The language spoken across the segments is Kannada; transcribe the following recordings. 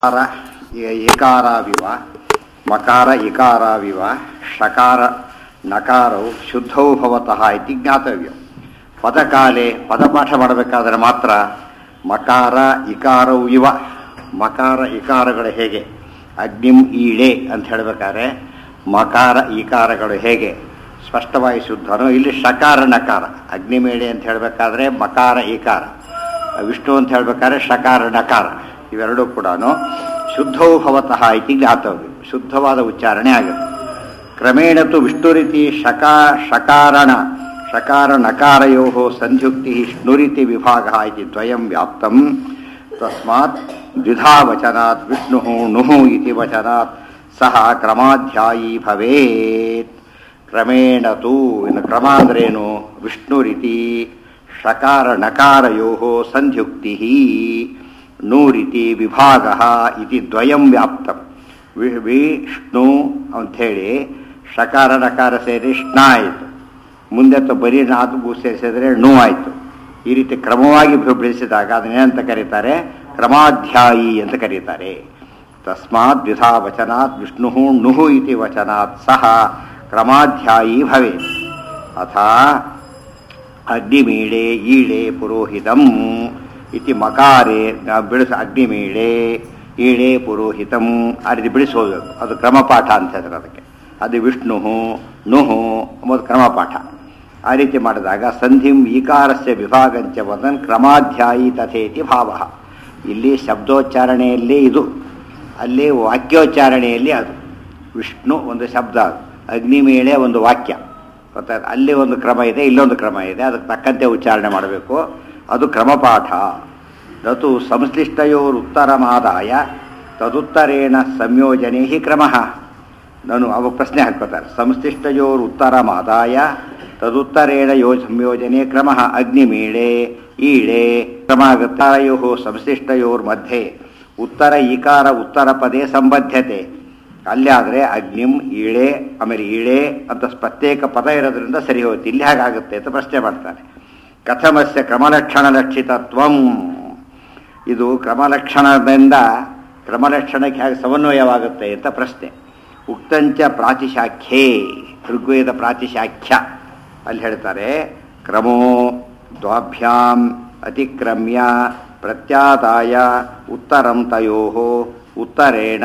ಕಾರ ಏಕಾರಾವಿವ ಮಕಾರ ಇಕಾರಾವಿವ ಷಕಾರ ನಕಾರವು ಶುದ್ಧವು ಭವತಃ ಇತಿ ಜ್ಞಾತವ್ಯ ಪದಕಾಲೆ ಪದಪಾಠ ಮಾಡಬೇಕಾದ್ರೆ ಮಾತ್ರ ಮಕಾರ ಇಕಾರವು ಇವ ಮಕಾರ ಇಕಾರಗಳು ಹೇಗೆ ಅಗ್ನಿಂ ಈಳೆ ಅಂತ ಹೇಳಬೇಕಾದ್ರೆ ಮಕಾರ ಇಕಾರಗಳು ಹೇಗೆ ಸ್ಪಷ್ಟವಾಗಿ ಶುದ್ಧನೋ ಇಲ್ಲಿ ಶಕಾರ ನಕಾರ ಅಗ್ನಿಮೇಳೆ ಅಂತ ಹೇಳಬೇಕಾದ್ರೆ ಮಕಾರ ಇಕಾರ ವಿಷ್ಣು ಅಂತ ಹೇಳ್ಬೇಕಾದ್ರೆ ಶಕಾರ ನಕಾರ ಇವೆರಡೂ ಕೂಡ ಶುದ್ಧವು ಭವತಃ ಇತಿ ಜ್ಞಾತವ್ಯ ಶುದ್ಧವಾದ ಉಚ್ಚಾರಣೆ ಆಗುತ್ತೆ ಕ್ರಮೇಣ ತು ವಿಷ್ಣು ರೀತಿ ಶಕಾ ಶಕಾರಣ ಶಕಾರ ನಕಾರಯೋ ಸಂಧ್ಯುಕ್ತಿ ಷ್ಣುರಿತಿ ವಿಭಾಗ ಇತಿ ದ್ವಯಂ ವ್ಯಾಪ್ತಂ ತಸ್ಮಾತ್ ದ್ವಿಧಾ ವಚನಾತ್ ವಿಷ್ಣು ನುಹು ಇತಿ ವಚನಾತ್ ಸಹ ಕ್ರಮಾಧ್ಯಾಯೀ ಭವೇತ್ ಕ್ರಮೇಣ ತು ಇನ್ನು ಕ್ರಮ ಅಂದ್ರೇನು ವಿಷ್ಣು ರೀತಿ ಶಕಾರ ನಕಾರಯೋ ಸಂಧ್ಯುಕ್ತಿ ನೂರಿತಿ ವಿಭಾಗ ಇತಿ ದ್ವಯಂ ವ್ಯಾಪ್ತಂ ವಿ- ವಿಷ್ಣು ಅಂಥೇಳಿ ಶಕಾರ ನಕಾರ ಸೇರಿ ಷ್ಣ ಆಯಿತು ಮುಂದೆ ತ ಬರೀ ನಾದು ಭೂ ಸೇರಿಸಿದ್ರೆ ಣು ಆಯಿತು ಈ ರೀತಿ ಕ್ರಮವಾಗಿ ಭ- ಬೆಳೆಸಿದಾಗ ಅದನ್ನೇನಂತ ಕರೀತಾರೆ ಕ್ರಮಾಧ್ಯಾಯಿ ಅಂತ ಕರೀತಾರೆ ತಸ್ಮಾತ್ ದ್ವಿಧಾ ವಚನಾತ್ ವಿಷ್ಣು ನುಹು ಇತಿ ವಚನಾತ್ ಸಹ ಕ್ರಮಾಧ್ಯಾಯಿ ಭವೇತ್ ಅಥ ಅಗ್ನಿಮೀಳೆ ಈಳೆ ಪುರೋಹಿತಂ ಇತಿ ಮಕಾರೆ ನಾವು ಬಿಡಿಸ ಅಗ್ನಿಮೀಳೆ ಈಳೆ ಪುರೋಹಿತಂ ಆ ರೀತಿ ಬಿಡಿಸೋದು ಅದು ಕ್ರಮಪಾಠ ಅಂತ ಹೇಳ್ತಾರೆ ಅದಕ್ಕೆ ಅದು ವಿಷ್ಣು ನುಹು ಎಂಬುದು ಕ್ರಮಪಾಠ ಆ ರೀತಿ ಮಾಡಿದಾಗ ಸಂಧಿಂ ಈಕಾರಸ್ಯ ವಿಭಾಗಂಚ ವದನ್ ಕ್ರಮಾಧ್ಯಾಯಿ ತಥೇತಿ ಭಾವ ಇಲ್ಲಿ ಶಬ್ದೋಚ್ಚಾರಣೆಯಲ್ಲಿ ಇದು ಅಲ್ಲಿ ವಾಕ್ಯೋಚ್ಚಾರಣೆಯಲ್ಲಿ ಅದು ವಿಷ್ಣು ಒಂದು ಶಬ್ದ ಅದು ಅಗ್ನಿಮೇಳೆ ಒಂದು ವಾಕ್ಯ ಗೊತ್ತಾಯ್ತು ಅಲ್ಲಿ ಒಂದು ಕ್ರಮ ಇದೆ ಇಲ್ಲೊಂದು ಕ್ರಮ ಇದೆ ಅದಕ್ಕೆ ತಕ್ಕಂತೆ ಉಚ್ಚಾರಣೆ ಮಾಡಬೇಕು ಅದು ಕ್ರಮಪಾಠ ನತು ಸಂಶ್ಲಿಷ್ಟಯೋರ್ ಉತ್ತರಮಾದಾಯ ತದುತ್ತರೇಣ ಸಂಯೋಜನೆ ಹಿ ಕ್ರಮ ನಾನು ಅವ ಪ್ರಶ್ನೆ ಹಾಕ್ಕೋತಾರೆ ಸಂಶ್ಲಿಷ್ಟಯೋರ್ ಉತ್ತರಮಾದಾಯ ತದುತ್ತರೇಣ ಯೋ ಸಂಯೋಜನೆ ಕ್ರಮ ಅಗ್ನಿಮೀಳೆ ಈಳೆ ಕ್ರಮ ಗತ್ತಾರಯೋ ಸಂಶ್ಲಿಷ್ಟಯೋರ್ ಮಧ್ಯೆ ಉತ್ತರ ಈಕಾರ ಉತ್ತರ ಪದೇ ಸಂಬದ್ಧತೆ ಅಲ್ಲಿ ಆದರೆ ಅಗ್ನಿಂ ಈಳೆ ಆಮೇಲೆ ಈಳೆ ಅಂತ ಪ್ರತ್ಯೇಕ ಪದ ಇರೋದ್ರಿಂದ ಸರಿ ಹೋಯ್ತು ಇಲ್ಲಿ ಹಾಗಾಗುತ್ತೆ ಅಂತ ಪ್ರಶ್ನೆ ಮಾಡ್ತಾನೆ ಕಥಮಸ್ಯ ಕ್ರಮಲಕ್ಷಣ ಲಕ್ಷಿತತ್ವಂ ಇದು ಕ್ರಮಲಕ್ಷಣದಿಂದ ಕ್ರಮಲಕ್ಷಣಕ್ಕೆ ಹೇಗೆ ಸಮನ್ವಯವಾಗುತ್ತೆ ಅಂತ ಪ್ರಶ್ನೆ ಉಕ್ತಂಚ ಪ್ರಾತಿಶಾಖ್ಯೇ ಋಗ್ವೇದ ಪ್ರಾತಿಶಾಖ್ಯ ಅಲ್ಲಿ ಹೇಳ್ತಾರೆ ಕ್ರಮೋ ದ್ವಾಭ್ಯಾಂ ಅತಿಕ್ರಮ್ಯ ಪ್ರತ್ಯಾದಾಯ ಉತ್ತರಂ ತಯೋ ಉತ್ತರೇಣ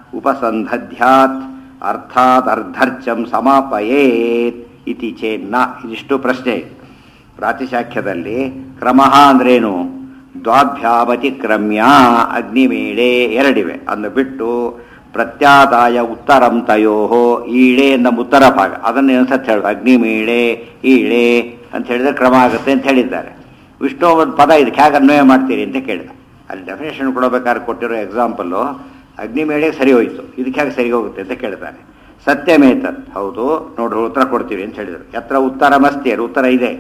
ಉಪಸಂಧಧ್ಯಾತ್ ಅರ್ಥಾತ್ ಅರ್ಧರ್ಚಂ ಸಮಾಪಯೇತ್ ಇತಿ ಚೇನ್ನ ಇದಿಷ್ಟು ಪ್ರಶ್ನೆ ಪ್ರಾತಿಶಾಖ್ಯದಲ್ಲಿ ಕ್ರಮ ಅಂದ್ರೇನು ದ್ವಾಭ್ಯಾಮತಿಕ್ರಮ್ಯ ಅಗ್ನಿಮೇಳೆ ಎರಡಿವೆ ಅನ್ನು ಬಿಟ್ಟು ಪ್ರತ್ಯಾದಾಯ ಉತ್ತರಂ ತಯೋ ಈಳೆ ನಮ್ಮ ಉತ್ತರ ಭಾಗ ಅದನ್ನು ಇನ್ನೊಂದ್ಸತಿ ಹೇಳು ಅಗ್ನಿಮೇಳೆ ಈಳೆ ಅಂತ ಹೇಳಿದ್ರೆ ಕ್ರಮ ಆಗುತ್ತೆ ಅಂತ ಹೇಳಿದ್ದಾರೆ ವಿಷ್ಣು ಒಂದು ಪದ ಇದಕ್ಕೆ ಹೇಗೆ ಅನ್ವಯ ಮಾಡ್ತೀರಿ ಅಂತ ಕೇಳಿದ ಅಲ್ಲಿ ಡೆಫಿನೇಷನ್ ಕೊಡಬೇಕಾದ್ರೆ ಕೊಟ್ಟಿರೋ ಎಕ್ಸಾಂಪಲ್ಲು ಅಗ್ನಿಮೇಳೆಗೆ ಸರಿ ಹೋಯಿತು ಇದಕ್ಕೆ ಹೇಗೆ ಸರಿ ಹೋಗುತ್ತೆ ಅಂತ ಕೇಳ್ತಾನೆ ಸತ್ಯಮೇತತ್ ಹೌದು ನೋಡ್ರಿ ಉತ್ತರ ಕೊಡ್ತೀವಿ ಅಂತ ಹೇಳಿದರು ಯತ್ರ ಉತ್ತರಮಸ್ತಿ ಅಲ್ಲಿ ಉತ್ತರ ಇದೆ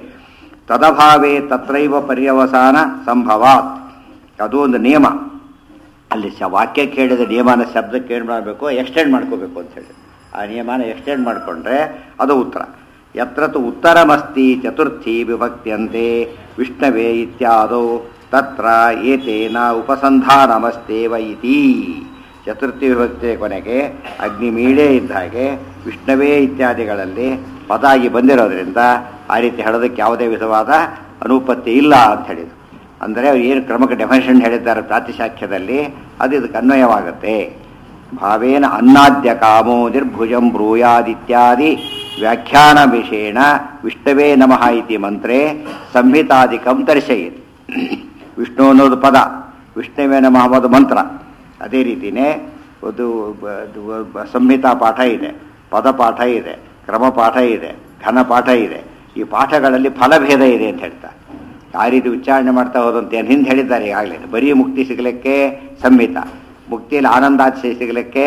ತದಭಾವೇ ತತ್ರೈವ ಪರ್ಯವಸಾನ ಸಂಭವಾತ್ ಅದು ಒಂದು ನಿಯಮ ಅಲ್ಲಿ ಶ ವಾಕ್ಯ ಕೇಳಿದ ನಿಯಮನ ಶಬ್ದಕ್ಕೆ ಏನು ಮಾಡಬೇಕು ಎಕ್ಸ್ಟೆಂಡ್ ಮಾಡ್ಕೋಬೇಕು ಅಂತ ಹೇಳಿ ಆ ನಿಯಮನ ಎಕ್ಸ್ಟೆಂಡ್ ಮಾಡಿಕೊಂಡ್ರೆ ಅದು ಉತ್ತರ ಯತ್ರ ತು ಉತ್ತರಮಸ್ತಿ ಚತುರ್ಥಿ ವಿಭಕ್ತಿಯಂತೆ ವಿಷ್ಣವೇ ಇತ್ಯಾದೌ ತತ್ರ ಏತೇನ ಉಪಸಂಧಾನಮಸ್ತೇವ ಇತಿ ಚತುರ್ಥಿ ವಿಭಕ್ತಿಯ ಕೊನೆಗೆ ಅಗ್ನಿಮೀಳೆ ಇದ್ದ ಹಾಗೆ ವಿಷ್ಣವೇ ಇತ್ಯಾದಿಗಳಲ್ಲಿ ಪದಾಗಿ ಬಂದಿರೋದ್ರಿಂದ ಆ ರೀತಿ ಹೇಳೋದಕ್ಕೆ ಯಾವುದೇ ವಿಧವಾದ ಅನುಪತ್ತಿ ಇಲ್ಲ ಅಂತ ಹೇಳಿದರು ಅಂದರೆ ಅವ್ರು ಏನು ಕ್ರಮಕ್ಕೆ ಡೆಫಿನೇಷನ್ ಹೇಳಿದ್ದಾರೆ ಪ್ರಾತಿಶಾಖ್ಯದಲ್ಲಿ ಅದು ಇದಕ್ಕೆ ಅನ್ವಯವಾಗುತ್ತೆ ಭಾವೇನ ಅನ್ನಾದ್ಯ ಕಾಮೋ ನಿರ್ಭುಜಂ ಬ್ರೂಯಾದಿತ್ಯಾದಿ ವ್ಯಾಖ್ಯಾನ ವಿಷೇಣ ವಿಷ್ಣವೇ ನಮಃ ಇತಿ ಮಂತ್ರೇ ಸಂಹಿತಾದಿಕಂ ದರ್ಶಯಿತು ವಿಷ್ಣು ಅನ್ನೋದು ಪದ ವಿಷ್ಣುವೇ ನಮಃ ಅನ್ನೋದು ಮಂತ್ರ ಅದೇ ರೀತಿಯೇ ಒಂದು ಬ- ಬ- ಬ- ಸಂಹಿತಾ ಪಾಠ ಇದೆ ಪದಪಾಠ ಇದೆ ಕ್ರಮಪಾಠ ಇದೆ ಘನಪಾಠ ಇದೆ ಈ ಪಾಠಗಳಲ್ಲಿ ಫಲಭೇದ ಇದೆ ಅಂತ ಹೇಳ್ತಾರೆ ಆ ರೀತಿ ಉಚ್ಚಾರಣೆ ಮಾಡ್ತಾ ಹೋದಂತೆ ಏನು ಹಿಂದೆ ಹೇಳಿದ್ದಾರೆ ಈಗಾಗಲೇ ಬರೀ ಮುಕ್ತಿ ಸಿಗಲಿಕ್ಕೆ ಸಂಹಿತ ಮುಕ್ತಿಯಲ್ಲಿ ಆನಂದಾತಿಶಯ ಸಿಗಲಿಕ್ಕೆ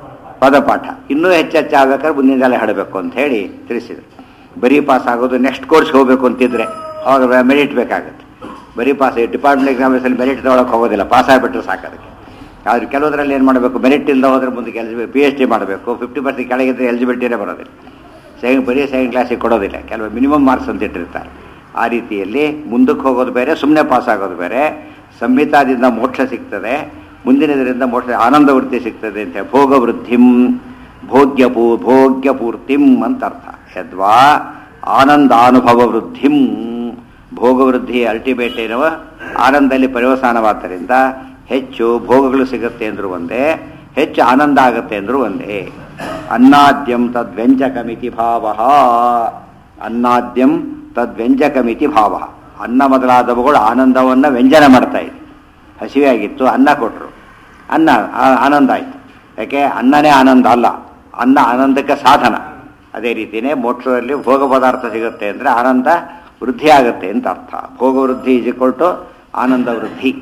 ಪದಪಾಠ ಇನ್ನೂ ಹೆಚ್ಚೆಚ್ಚು ಆಗ್ಬೇಕಾದ್ರೆ ಮುಂದಿನದೆಲ್ಲ ಹೇಳಬೇಕು ಅಂತ ಹೇಳಿ ತಿಳಿಸಿದರು ಬರೀ ಪಾಸ್ ಆಗೋದು ನೆಕ್ಸ್ಟ್ ಕೋರ್ಸ್ಗೆ ಹೋಗಬೇಕು ಅಂತಿದ್ರೆ ಅವಾಗ ಮೆರಿಟ್ ಬೇಕಾಗುತ್ತೆ ಬರೀ ಪಾಸ್ ಡಿಪಾರ್ಟ್ಮೆಂಟ್ ಎಕ್ಸಾಮ್ಸಲ್ಲಿ ಮೆರಿಟ್ ತೊಗೊಳಕ್ಕೆ ಹೋಗೋದಿಲ್ಲ ಪಾಸ್ ಆಗಿಬಿಟ್ರೆ ಸಾಕು ಅದಕ್ಕೆ ಆದ್ರೆ ಕೆಲವರಲ್ಲಿ ಏನು ಮಾಡಬೇಕು ಮೆರಿಟ್ ಇಲ್ಲದೆ ಹೋದ್ರೆ ಮುಂದಕ್ಕೆ ಎಲಿಜಿಬಿ ಪಿ ಎಚ್ ಡಿ ಮಾಡಬೇಕು ಫಿಫ್ಟಿ ಪರ್ಸೆಂಟ್ ಕೆಳಗಿದ್ರೆ ಎಲಿಜಿಬಿಲಿಟಿನೇ ಬರೋದಿಲ್ಲ ಸೆಕೆಂಡ್ ಬರೀ ಸೆಕೆಂಡ್ ಕ್ಲಾಸಿಗೆ ಕೊಡೋದಿಲ್ಲ ಕೆಲವು ಮಿನಿಮಮ್ ಮಾರ್ಕ್ಸ್ ಅಂತ ಇಟ್ಟಿರ್ತಾರೆ ಆ ರೀತಿಯಲ್ಲಿ ಮುಂದಕ್ಕೆ ಹೋಗೋದು ಬೇರೆ ಸುಮ್ಮನೆ ಪಾಸ್ ಆಗೋದು ಬೇರೆ ಸಂಹಿತಾದಿಂದ ಮೋಕ್ಷ ಸಿಗ್ತದೆ ಮುಂದಿನದರಿಂದ ಮೋಕ್ಷ ಆನಂದ ವೃತ್ತಿ ಸಿಗ್ತದೆ ಅಂತ ಭೋಗ ವೃದ್ಧಿಂ ಭೋಗ್ಯ ಪೂ ಭೋಗ್ಯ ಪೂರ್ತಿಂ ಅಂತ ಅರ್ಥ ಯದ್ವಾ ಆನಂದಾನುಭವ ವೃದ್ಧಿಂ ಭೋಗವೃದ್ಧಿ ಅಲ್ಟಿಮೇಟ್ ಏನವ ಆನಂದದಲ್ಲಿ ಪರ್ಯವಸಾನವಾದ್ದರಿಂದ ಹೆಚ್ಚು ಭೋಗಗಳು ಸಿಗುತ್ತೆ ಅಂದ್ರು ಒಂದೇ ಹೆಚ್ಚು ಆನಂದ ಆಗುತ್ತೆ ಅಂದ್ರು ಒಂದೇ ಅನ್ನಾದ್ಯಂ ತದ್ವ್ಯಂಜಕಮಿತಿ ಭಾವ ಅನ್ನಾದ್ಯಂ ತದ್ವ್ಯಂಜಕಮಿತಿ ಭಾವ ಅನ್ನ ಮೊದಲಾದವುಗಳು ಆನಂದವನ್ನು ವ್ಯಂಜನ ಮಾಡ್ತಾ ಇದೆ ಹಸಿವೆ ಆಗಿತ್ತು ಅನ್ನ ಕೊಟ್ಟರು ಅನ್ನ ಆ- ಆನಂದ ಆಯಿತು ಯಾಕೆ ಅನ್ನನೇ ಆನಂದ ಅಲ್ಲ ಅನ್ನ ಆನಂದಕ್ಕೆ ಸಾಧನ ಅದೇ ರೀತಿಯೇ ಮೋಕ್ಷದಲ್ಲಿ ಭೋಗ ಪದಾರ್ಥ ಸಿಗುತ್ತೆ ಅಂದರೆ ಆನಂದ ವೃದ್ಧಿ ಆಗುತ್ತೆ ಅಂತ ಅರ್ಥ ಭೋಗ ವೃದ್ಧಿ ಇಸ್ ಟು ಆನಂದ ವೃದ್ಧಿ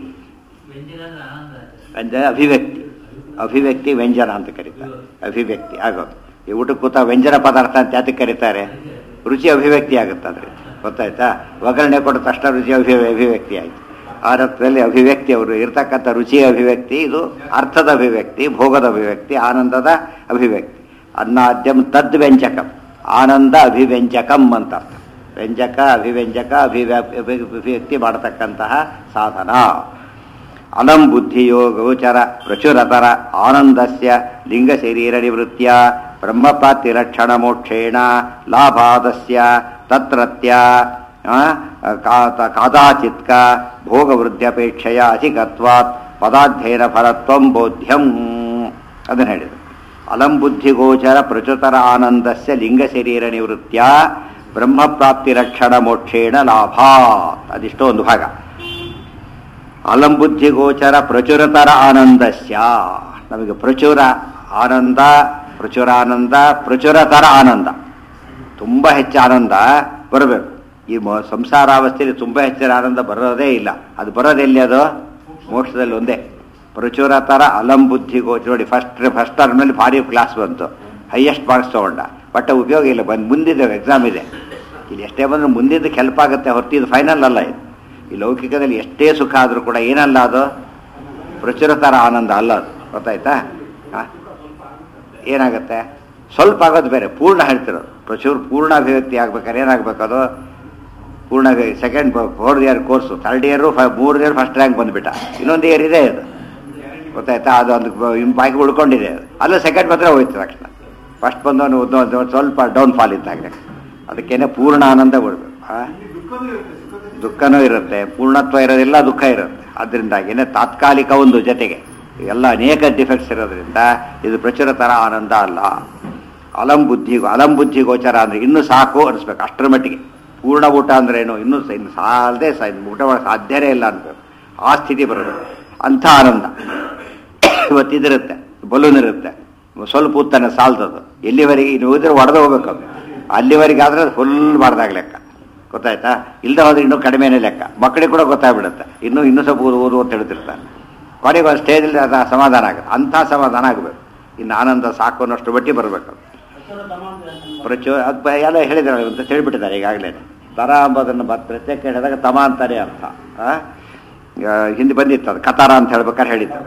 ವ್ಯಂಜನ ಅಭಿವ್ಯಕ್ತಿ ಅಭಿವ್ಯಕ್ತಿ ವ್ಯಂಜನ ಅಂತ ಕರೀತಾರೆ ಅಭಿವ್ಯಕ್ತಿ ಆಗೋದು ಈ ಊಟಕ್ಕೆ ಕೂತ ವ್ಯಂಜನ ಪದಾರ್ಥ ಅಂತ ಯಾತಕ್ಕೆ ಕರೀತಾರೆ ರುಚಿ ಅಭಿವ್ಯಕ್ತಿ ಆಗುತ್ತೆ ಅದ್ರಲ್ಲಿ ಗೊತ್ತಾಯ್ತಾ ಒಗ್ಗರಣೆ ಕೊಟ್ಟ ತಕ್ಷಣ ರುಚಿ ಅಭಿ ಅಭಿವ್ಯಕ್ತಿ ಆಯಿತು ಆ ಅರ್ಥದಲ್ಲಿ ಅಭಿವ್ಯಕ್ತಿ ಅವರು ಇರ್ತಕ್ಕಂಥ ರುಚಿಯ ಅಭಿವ್ಯಕ್ತಿ ಇದು ಅರ್ಥದ ಅಭಿವ್ಯಕ್ತಿ ಭೋಗದ ಅಭಿವ್ಯಕ್ತಿ ಆನಂದದ ಅಭಿವ್ಯಕ್ತಿ ಅನ್ನಾದ್ಯಂ ತದ್ ವ್ಯಂಜಕಂ ಆನಂದ ಅಭಿವ್ಯಂಜಕಂ ಅಂತ ಅರ್ಥ ವ್ಯಂಜಕ ಅಭಿವ್ಯಂಜಕ ಅಭಿವ್ಯಾ ಅಭಿವ್ಯಕ್ತಿ ಮಾಡತಕ್ಕಂತಹ ಸಾಧನ ಅಲಂ ಬುದ್ಧಿಯೋ ಗೋಚರ ಪ್ರಚುರತರ ಆನಂದಸ್ಯ ಲಿಂಗ ಶರೀರ ನಿವೃತ್ತಿಯ ಬ್ರಹ್ಮಪ್ರಾಪ್ತಿರಕ್ಷಣ ಮೋಕ್ಷೇಣ ಲಾಭಾದಸ್ಯ ತತ್ರತ್ಯ ಆ, ಕಾ- ಕಾದಾಚಿತ್ಕ ಭೋಗವೃದ್ಧ್ಯಪೇಕ್ಷೆಯ ಅಧಿಕತ್ವಾತ್ ಪದಾಧ್ಯಯನ ಫಲತ್ವಂ ಬೋಧ್ಯಂ ಅದನ್ನು ಹೇಳಿದರು ಅಲಂ ಬುದ್ಧಿಗೋಚರ ಪ್ರಚುತರ ಆನಂದಸ್ಯ ಲಿಂಗ ಶರೀರ ನಿವೃತ್ತಿಯ ಬ್ರಹ್ಮಪ್ರಾಪ್ತಿರಕ್ಷಣ ಮೋಕ್ಷೇಣ ಲಾಭ ಅದಿಷ್ಟೋ ಒಂದು ಭಾಗ ಅಲಂಬುದ್ಧಿಗೋಚರ ಪ್ರಚುರತರ ಆನಂದಸ್ಯ ನಮಗೆ ಪ್ರಚುರ ಆನಂದ ಪ್ರಚುರಾನಂದ ಪ್ರಚುರತರ ಆನಂದ ತುಂಬ ಹೆಚ್ಚು ಆನಂದ ಬರಬೇಕು ಈ ಮ- ಸಂಸಾರಾವಸ್ಥೆಯಲ್ಲಿ ತುಂಬ ಹೆಚ್ಚಿನ ಆನಂದ ಬರೋದೇ ಇಲ್ಲ ಅದು ಬರೋದೆಲ್ಲಿ ಅದು ಮೋಕ್ಷದಲ್ಲಿ ಒಂದೇ ಪ್ರಚುರತರ ಅಲಂಬುದ್ಧಿ ಗೋಚರ ನೋಡಿ ಫಸ್ಟ್ ಫಸ್ಟ್ ಟರ್ಮ್ನಲ್ಲಿ ಭಾರಿ ಕ್ಲಾಸ್ ಬಂತು ಹೈಯೆಸ್ಟ್ ಮಾರ್ಕ್ಸ್ ತೊಗೊಂಡ ಬಟ್ ಉಪಯೋಗ ಇಲ್ಲ ಬಂದು ಮುಂದಿದೆ ಎಕ್ಸಾಮ್ ಇದೆ ಇಲ್ಲಿ ಎಷ್ಟೇ ಬಂದರೂ ಮುಂದಿದ್ದಕ್ಕೆ ಹೆಲ್ಪ್ ಆಗುತ್ತೆ ಹೊರತು ಇದು ಫೈನಲ್ ಅಲ್ಲ ಇದು ಈ ಲೌಕಿಕದಲ್ಲಿ ಎಷ್ಟೇ ಸುಖ ಆದರೂ ಕೂಡ ಏನಲ್ಲ ಅದು ಪ್ರಚುರತರ ಆನಂದ ಅಲ್ಲ ಅದು ಗೊತ್ತಾಯ್ತಾ ಆ? ಏನಾಗುತ್ತೆ ಸ್ವಲ್ಪ ಆಗೋದು ಬೇರೆ ಪೂರ್ಣ ಹೇಳ್ತಿರೋದು ಪ್ರಚುರ ಪೂರ್ಣ ಅಭಿವ್ಯಕ್ತಿ ಆಗ್ಬೇಕಾದ್ರೆ ಏನಾಗಬೇಕು ಅದು ಪೂರ್ಣ second fourth year course third year ಫೈ ಮೂರು ಇಯರ್ ಫಸ್ಟ್ ರ್ಯಾಂಕ್ ಬಂದುಬಿಟ್ಟ ಇನ್ನೊಂದು ಇಯರ್ ಇದೆ ಅದು ಗೊತ್ತಾಯ್ತಾ ಅದು ಒಂದು ಇನ್ ಬಾಕಿ ಉಳ್ಕೊಂಡಿದೆ ಅದು ಅಲ್ಲ ಸೆಕೆಂಡ್ ಮಾತ್ರ ಹೋಯ್ತು ತಕ್ಷಣ ಫಸ್ಟ್ ಬಂದವನು ಒಂದು ಒಂದು ಸ್ವಲ್ಪ ಡೌನ್ ಫಾಲ್ ಇದ್ದಾಗಲೇ ಅದಕ್ಕೇನೆ ಪೂರ್ಣ ಆನಂದ ಕೊಡಬೇಕು ದುಃಖನೂ ಇರುತ್ತೆ ಪೂರ್ಣತ್ವ ಇರೋದಿಲ್ಲ ದುಃಖ ಇರುತ್ತೆ ಅದರಿಂದಾಗಿನೇ ತಾತ್ಕಾಲಿಕ ಒಂದು ಜೊತೆಗೆ ಎಲ್ಲ ಅನೇಕ ಡಿಫೆಕ್ಟ್ಸ್ ಇರೋದ್ರಿಂದ ಇದು ಪ್ರಚುರ ಥರ ಆನಂದ ಅಲ್ಲ ಅಲಂ ಬುದ್ಧಿ ಅಲಂ ಬುದ್ಧಿ ಗೋಚರ ಅಂದರೆ ಇನ್ನೂ ಸಾಕು ಅನಿಸ್ಬೇಕು ಅಷ್ಟರ ಮಟ್ಟಿಗೆ ಪೂರ್ಣ ಊಟ ಅಂದ್ರೇನು ಇನ್ನೂ ಸ- ಇನ್ನು ಸಾಲದೆ ಸ ಇನ್ನು ಊಟ ಮಾಡೋಕೆ ಸಾಧ್ಯನೇ ಇಲ್ಲ ಅನ್ಬೇಕು ಆ ಸ್ಥಿತಿ ಬರಬೇಕು ಅಂಥ ಆನಂದ ಇವತ್ತಿದಿರುತ್ತೆ ಬಲೂನ್ ಇರುತ್ತೆ ಸ್ವಲ್ಪ ಉತ್ತಾನೆ ಸಾಲ್ತದು ಎಲ್ಲಿವರೆಗೆ ಇನ್ನು ಹೋದ್ರೆ ಒಡೆದು ಹೋಗ್ಬೇಕು ಅದು ಅಲ್ಲಿವರೆಗೆ ಆದರೆ ಫುಲ್ ಮಾಡ್ದಾಗ ಲೆಕ್ಕ ಗೊತ್ತಾಯ್ತಾ ಇಲ್ಲದೆ ಹೋದ್ರೆ ಇನ್ನೂ ಕಡಿಮೆನೇ ಲೆಕ್ಕ ಮಕ್ಕಳಿಗೆ ಕೂಡ ಗೊತ್ತಾಗ್ಬಿಡುತ್ತೆ ಇನ್ನೂ ಇನ್ನೂ ಸ್ವಲ್ಪ ಓದು ಓದು ಅಂತ ಹೇಳ್ತಿರ್ತಾರೆ ಕೊನೆಗೆ ಒಂದು ಸ್ಟೇಜಲ್ಲಿ ಅದು ಸಮಾಧಾನ ಆಗುತ್ತೆ ಅಂಥ ಸಮಾಧಾನ ಆಗಬೇಕು ಇನ್ನು ಆನಂದ ಸಾಕು ಅನ್ನೋಷ್ಟು ಬಟ್ಟಿ ಬರಬೇಕು ಪ್ರಚೋ ಅದು ಬ- ಎಲ್ಲ ಹೇಳಿದ್ದಾರೆ ಅಂತ ಹೇಳಿಬಿಟ್ಟಿದ್ದಾರೆ ಈಗಾಗಲೇ ತರ ಎಂಬುದನ್ನು ಬ ಪ್ರತ್ಯೇಕ ಹೇಳಿದಾಗ ತಮ ಅಂತಾನೆ ಅರ್ಥ ಆ? ಆ, ಹಿಂದೆ ಬಂದಿತ್ತು ಅದು ಕತಾರ ಅಂತ ಹೇಳ್ಬೇಕಾದ್ರೆ ಹೇಳಿದ್ದು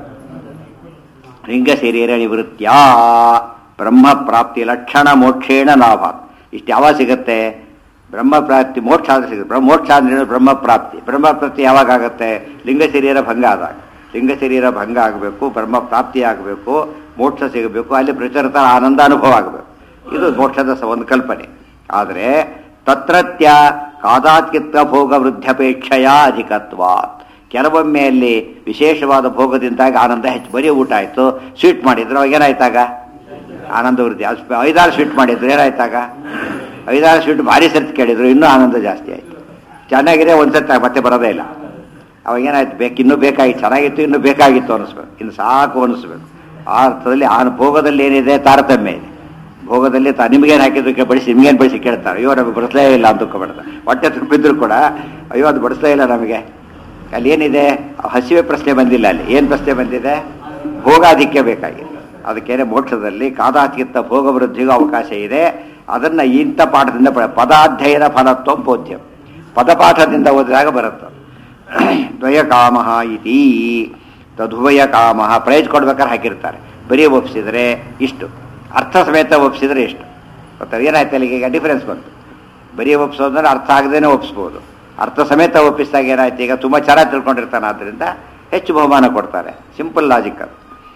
ಲಿಂಗ ಶರೀರ ನಿವೃತ್ಯ ಬ್ರಹ್ಮ ಪ್ರಾಪ್ತಿ ಲಕ್ಷಣ ಮೋಕ್ಷೇಣ ಲಾಭ ಇಷ್ಟು ಯಾವಾಗ ಸಿಗುತ್ತೆ ಬ್ರಹ್ಮ ಪ್ರಾಪ್ತಿ ಮೋಕ್ಷ ಆದ್ರೆ ಸಿಗುತ್ತೆ ಬ್ರಹ್ಮ ಮೋಕ್ಷ ಅಂದ್ರೆ ಬ್ರಹ್ಮ ಪ್ರಾಪ್ತಿ ಬ್ರಹ್ಮ ಪ್ರಾಪ್ತಿ ಯಾವಾಗ ಆಗುತ್ತೆ ಲಿಂಗ ಶರೀರ ಭಂಗ ಆದಾಗ ಲಿಂಗ ಶರೀರ ಭಂಗ ಆಗಬೇಕು ಬ್ರಹ್ಮ ಪ್ರಾಪ್ತಿ ಆಗಬೇಕು ಮೋಕ್ಷ ಸಿಗಬೇಕು ಅಲ್ಲಿ ಪ್ರಚಲಿತ ಆನಂದ ಅನುಭವ ಆಗಬೇಕು ಇದು ಮೋಕ್ಷದ ಸ- ಒಂದು ಕಲ್ಪನೆ ಆದರೆ ತತ್ರತ್ಯ ಕಾದಾತ್ಕಿತ್ತ ಭೋಗ ವೃದ್ಧಪೇಕ್ಷೆಯ ಅಧಿಕತ್ವಾತ್ ಕೆಲವೊಮ್ಮೆ ಅಲ್ಲಿ ವಿಶೇಷವಾದ ಭೋಗದಿಂದಾಗಿ ಆನಂದ ಹೆಚ್ಚು ಬರೀ ಊಟ ಆಯಿತು ಸ್ವೀಟ್ ಮಾಡಿದ್ರು ಅವಾಗ ಏನಾಯ್ತಾಗ ಆನಂದ ವೃದ್ಧಿ ಅದು ಸ್ಪ- ಐದಾರು ಸ್ವೀಟ್ ಮಾಡಿದ್ರು ಏನಾಯ್ತಾಗ ಐದಾರು ಸ್ವೀಟ್ ಭಾರಿ ಸರ್ತಿ ಕೇಳಿದ್ರು ಇನ್ನೂ ಆನಂದ ಜಾಸ್ತಿ ಆಯಿತು ಚೆನ್ನಾಗಿದೆ ಒಂದು ಸರ್ತಿ ಮತ್ತೆ ಬರೋದೇ ಇಲ್ಲ ಅವಾಗ ಏನಾಯ್ತು ಬೇಕು ಇನ್ನೂ ಬೇಕಾಗಿತ್ತು ಚೆನ್ನಾಗಿತ್ತು ಇನ್ನೂ ಬೇಕಾಗಿತ್ತು ಅನ್ನಿಸ್ಬೇಕು ಇನ್ನು ಸಾಕು ಅನ್ನಿಸ್ಬೇಕು ಆ ಅರ್ಥದಲ್ಲಿ ಆ ಭೋಗದಲ್ಲಿ ಏನಿದೆ ತಾರತಮ್ಯ ಇದೆ ಭೋಗದಲ್ಲಿ ತಾ ನಿಮಗೇನು ಹಾಕಿದ್ರು ಬಡಿಸಿ ನಿಮ್ಗೇನು ಬಡಿಸಿ ಕೇಳ್ತಾರೆ ಅಯ್ಯೋ ನಮಗೆ ಬಡಿಸಲೇ ಇಲ್ಲ ಅಂತ ದುಃಖಪಡ್ತಾರೆ ಹೊಟ್ಟೆ ತುಂಬಿದ್ರು ಕೂಡ ಅಯ್ಯೋ ಅದು ಬಡಿಸಲೇ ಇಲ್ಲ ನಮಗೆ ಅಲ್ಲಿ ಏನಿದೆ ಹಸಿವೆ ಪ್ರಶ್ನೆ ಬಂದಿಲ್ಲ ಅಲ್ಲಿ ಏನು ಪ್ರಶ್ನೆ ಬಂದಿದೆ ಭೋಗಾಧಿಕ್ಯ ಬೇಕಾಗಿದೆ ಅದಕ್ಕೇನೆ ಮೋಕ್ಷದಲ್ಲಿ ಕಾದಾತಿಗಿಂತ ಭೋಗ ವೃದ್ಧಿಗೂ ಅವಕಾಶ ಇದೆ ಅದನ್ನ ಇಂಥ ಪಾಠದಿಂದ ಪಡ- ಪದಾಧ್ಯಯನ ಫಲತ್ವ ಬೋಧ್ಯಂ ಪದಪಾಠದಿಂದ ಓದಿದಾಗ ಬರುತ್ತೆ ದ್ವಯ ಕಾಮ ಇತಿ ತದುಭಯ ಕಾಮ ಪ್ರೈಜ್ ಕೊಡ್ಬೇಕಾದ್ರೆ ಹಾಕಿರ್ತಾರೆ ಬರೀ ಒಪ್ಸಿದ್ರೆ ಇಷ್ಟು ಅರ್ಥ ಸಮೇತ ಒಪ್ಸಿದ್ರೆ ಇಷ್ಟು ಗೊತ್ತಾ ಏನಾಯ್ತು ಅಲ್ಲಿಗೆ ಈಗ ಡಿಫರೆನ್ಸ್ ಬಂತು ಬರೀ ಒಪ್ಸೋದ್ರೆ ಅರ್ಥ ಆಗದೇನೆ ಒಪ್ಸ್ಬೋದು ಅರ್ಥ ಸಮೇತ ಒಪ್ಪಿಸಿದಾಗ ಏನಾಯ್ತು ಈಗ ತುಂಬ ಚೆನ್ನಾಗಿ ತಿಳ್ಕೊಂಡಿರ್ತಾನೆ ಆದ್ದರಿಂದ ಹೆಚ್ಚು ಬಹುಮಾನ ಕೊಡ್ತಾರೆ ಸಿಂಪಲ್ ಲಾಜಿಕ್ ಅದು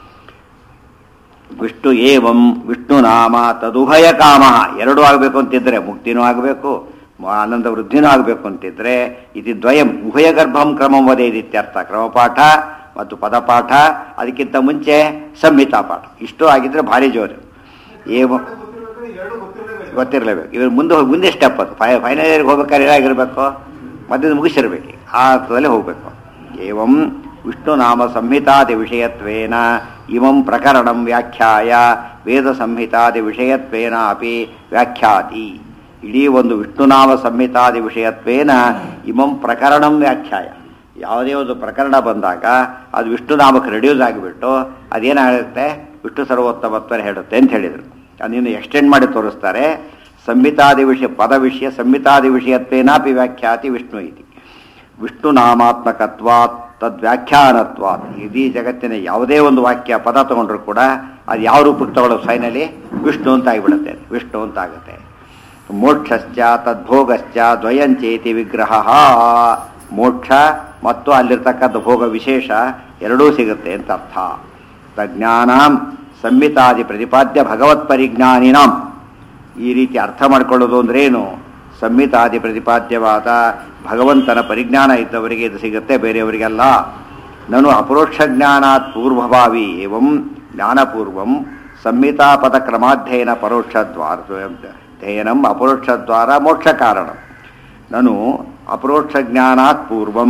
ವಿಷ್ಣು ಏವಂ ವಿಷ್ಣು ನಾಮ ತದುಭಯ ಕಾಮ ಎರಡೂ ಆಗಬೇಕು ಅಂತಿದ್ರೆ ಮುಕ್ತಿನೂ ಆಗಬೇಕು ಆನಂದ ವೃದ್ಧಿನೂ ಆಗಬೇಕು ಅಂತಿದ್ರೆ ಇದು ದ್ವಯಂ ಉಭಯ ಗರ್ಭಂ ಕ್ರಮಂ ವದೇ ಇತ್ಯರ್ಥ ಕ್ರಮಪಾಠ ಮತ್ತು ಪದಪಾಠ ಅದಕ್ಕಿಂತ ಮುಂಚೆ ಸಂಹಿತಾ ಪಾಠ ಇಷ್ಟು ಆಗಿದ್ರೆ ಭಾರಿ ಜೋರು ಏವಂ ಗೊತ್ತಿರಲೇಬೇಕು ಇವ್ರು ಮುಂದೆ ಹೋಗಿ ಮುಂದೆ ಸ್ಟೆಪ್ ಅದು ಫೈ ಫೈನಲ್ ಇಯರ್ಗೆ ಹೋಗ್ಬೇಕಾದ್ರೆ ಏನಾಗಿರ್ಬೇಕು ಮಧ್ಯದ ಮುಗಿಸಿರ್ಬೇಕು ಆ ಅರ್ಥದಲ್ಲಿ ಹೋಗಬೇಕು ಏವಂ ವಿಷ್ಣು ನಾಮ ಸಂಹಿತಾದಿ ವಿಷಯತ್ವೇನ ಇಮಂ ಪ್ರಕರಣಂ ವ್ಯಾಖ್ಯಾಯ ವೇದ ಸಂಹಿತಾದಿ ವಿಷಯತ್ವೇನ ಅಪಿ ವ್ಯಾಖ್ಯಾತಿ ಇಡೀ ಒಂದು ವಿಷ್ಣುನಾಮ ಸಂಹಿತಾದಿ ವಿಷಯತ್ವೇನ ಇಮಂ ಪ್ರಕರಣಂ ವ್ಯಾಖ್ಯಾಯ ಯಾವುದೇ ಒಂದು ಪ್ರಕರಣ ಬಂದಾಗ ಅದು ವಿಷ್ಣುನಾಮಕ್ಕೆ ರೆಡ್ಯೂಸ್ ಆಗಿಬಿಟ್ಟು ಅದೇನಾಗುತ್ತೆ ವಿಷ್ಣು ಸರ್ವೋತ್ತಮತ್ವ ಹೇಳುತ್ತೆ ಅಂತ ಹೇಳಿದರು ಅದನ್ನು ಎಕ್ಸ್ಟೆಂಡ್ ಮಾಡಿ ತೋರಿಸ್ತಾರೆ ಸಂಹಿತಾದಿ ವಿಷಯ ಪದ ವಿಷಯ ಸಂಹಿತಾದಿ ವಿಷಯತ್ವೇನಾಪಿ ವ್ಯಾಖ್ಯಾತಿ ವಿಷ್ಣು ಇತಿ ವಿಷ್ಣು ನಾಮಾತ್ಮಕತ್ವಾತ್ ತದ್ವ್ಯಾಖ್ಯಾನತ್ವಾತ್ ಇಡೀ ಜಗತ್ತಿನ ಯಾವುದೇ ಒಂದು ವಾಕ್ಯ ಪದ ತಗೊಂಡ್ರು ಕೂಡ ಅದು ಯಾವ ರೂಪಕ್ಕೆ ತಗೊಳ್ಳೋದು ಫೈನಲಿ ವಿಷ್ಣು ಅಂತ ಆಗಿಬಿಡುತ್ತೆ ವಿಷ್ಣು ಅಂತ ಆಗುತ್ತೆ ಮೋಕ್ಷಶ್ಚ ತದ್ಭೋಗಶ್ಚ ದ್ವಯಂಚೇತಿ ವಿಗ್ರಹ ಮೋಕ್ಷ ಮತ್ತು ಅಲ್ಲಿರ್ತಕ್ಕಂಥ ಭೋಗ ವಿಶೇಷ ಎರಡೂ ಸಿಗುತ್ತೆ ಅಂತ ಅರ್ಥ ತಜ್ಞಾನಾಂ ಸಂಹಿತಾದಿ ಪ್ರತಿಪಾದ್ಯ ಭಗವತ್ ಪರಿಜ್ಞಾನಿನಾಂ ಈ ರೀತಿ ಅರ್ಥ ಮಾಡ್ಕೊಳ್ಳೋದು ಅಂದ್ರೆ ಏನು ಸಂಹಿತಾದಿ ಪ್ರತಿಪಾದ್ಯವಾದ ಭಗವಂತನ ಪರಿಜ್ಞಾನ ಇದ್ದವರಿಗೆ ಇದು ಸಿಗುತ್ತೆ ಬೇರೆಯವರಿಗೆಲ್ಲ ನಾನು ಅಪರೋಕ್ಷ ಜ್ಞಾನಾತ್ ಪೂರ್ವಭಾವಿ ಏವಂ ಜ್ಞಾನಪೂರ್ವಂ ಸಂಹಿತಾಪದ ಕ್ರಮಾಧ್ಯಯನ ಪರೋಕ್ಷದ್ವಾರ ಧ್ಯಯನಂ ಅಪರೋಕ್ಷದ್ವಾರ ಮೋಕ್ಷ ಕಾರಣ ನಾನು ಅಪರೋಕ್ಷ ಜ್ಞಾನಾತ್ ಪೂರ್ವಂ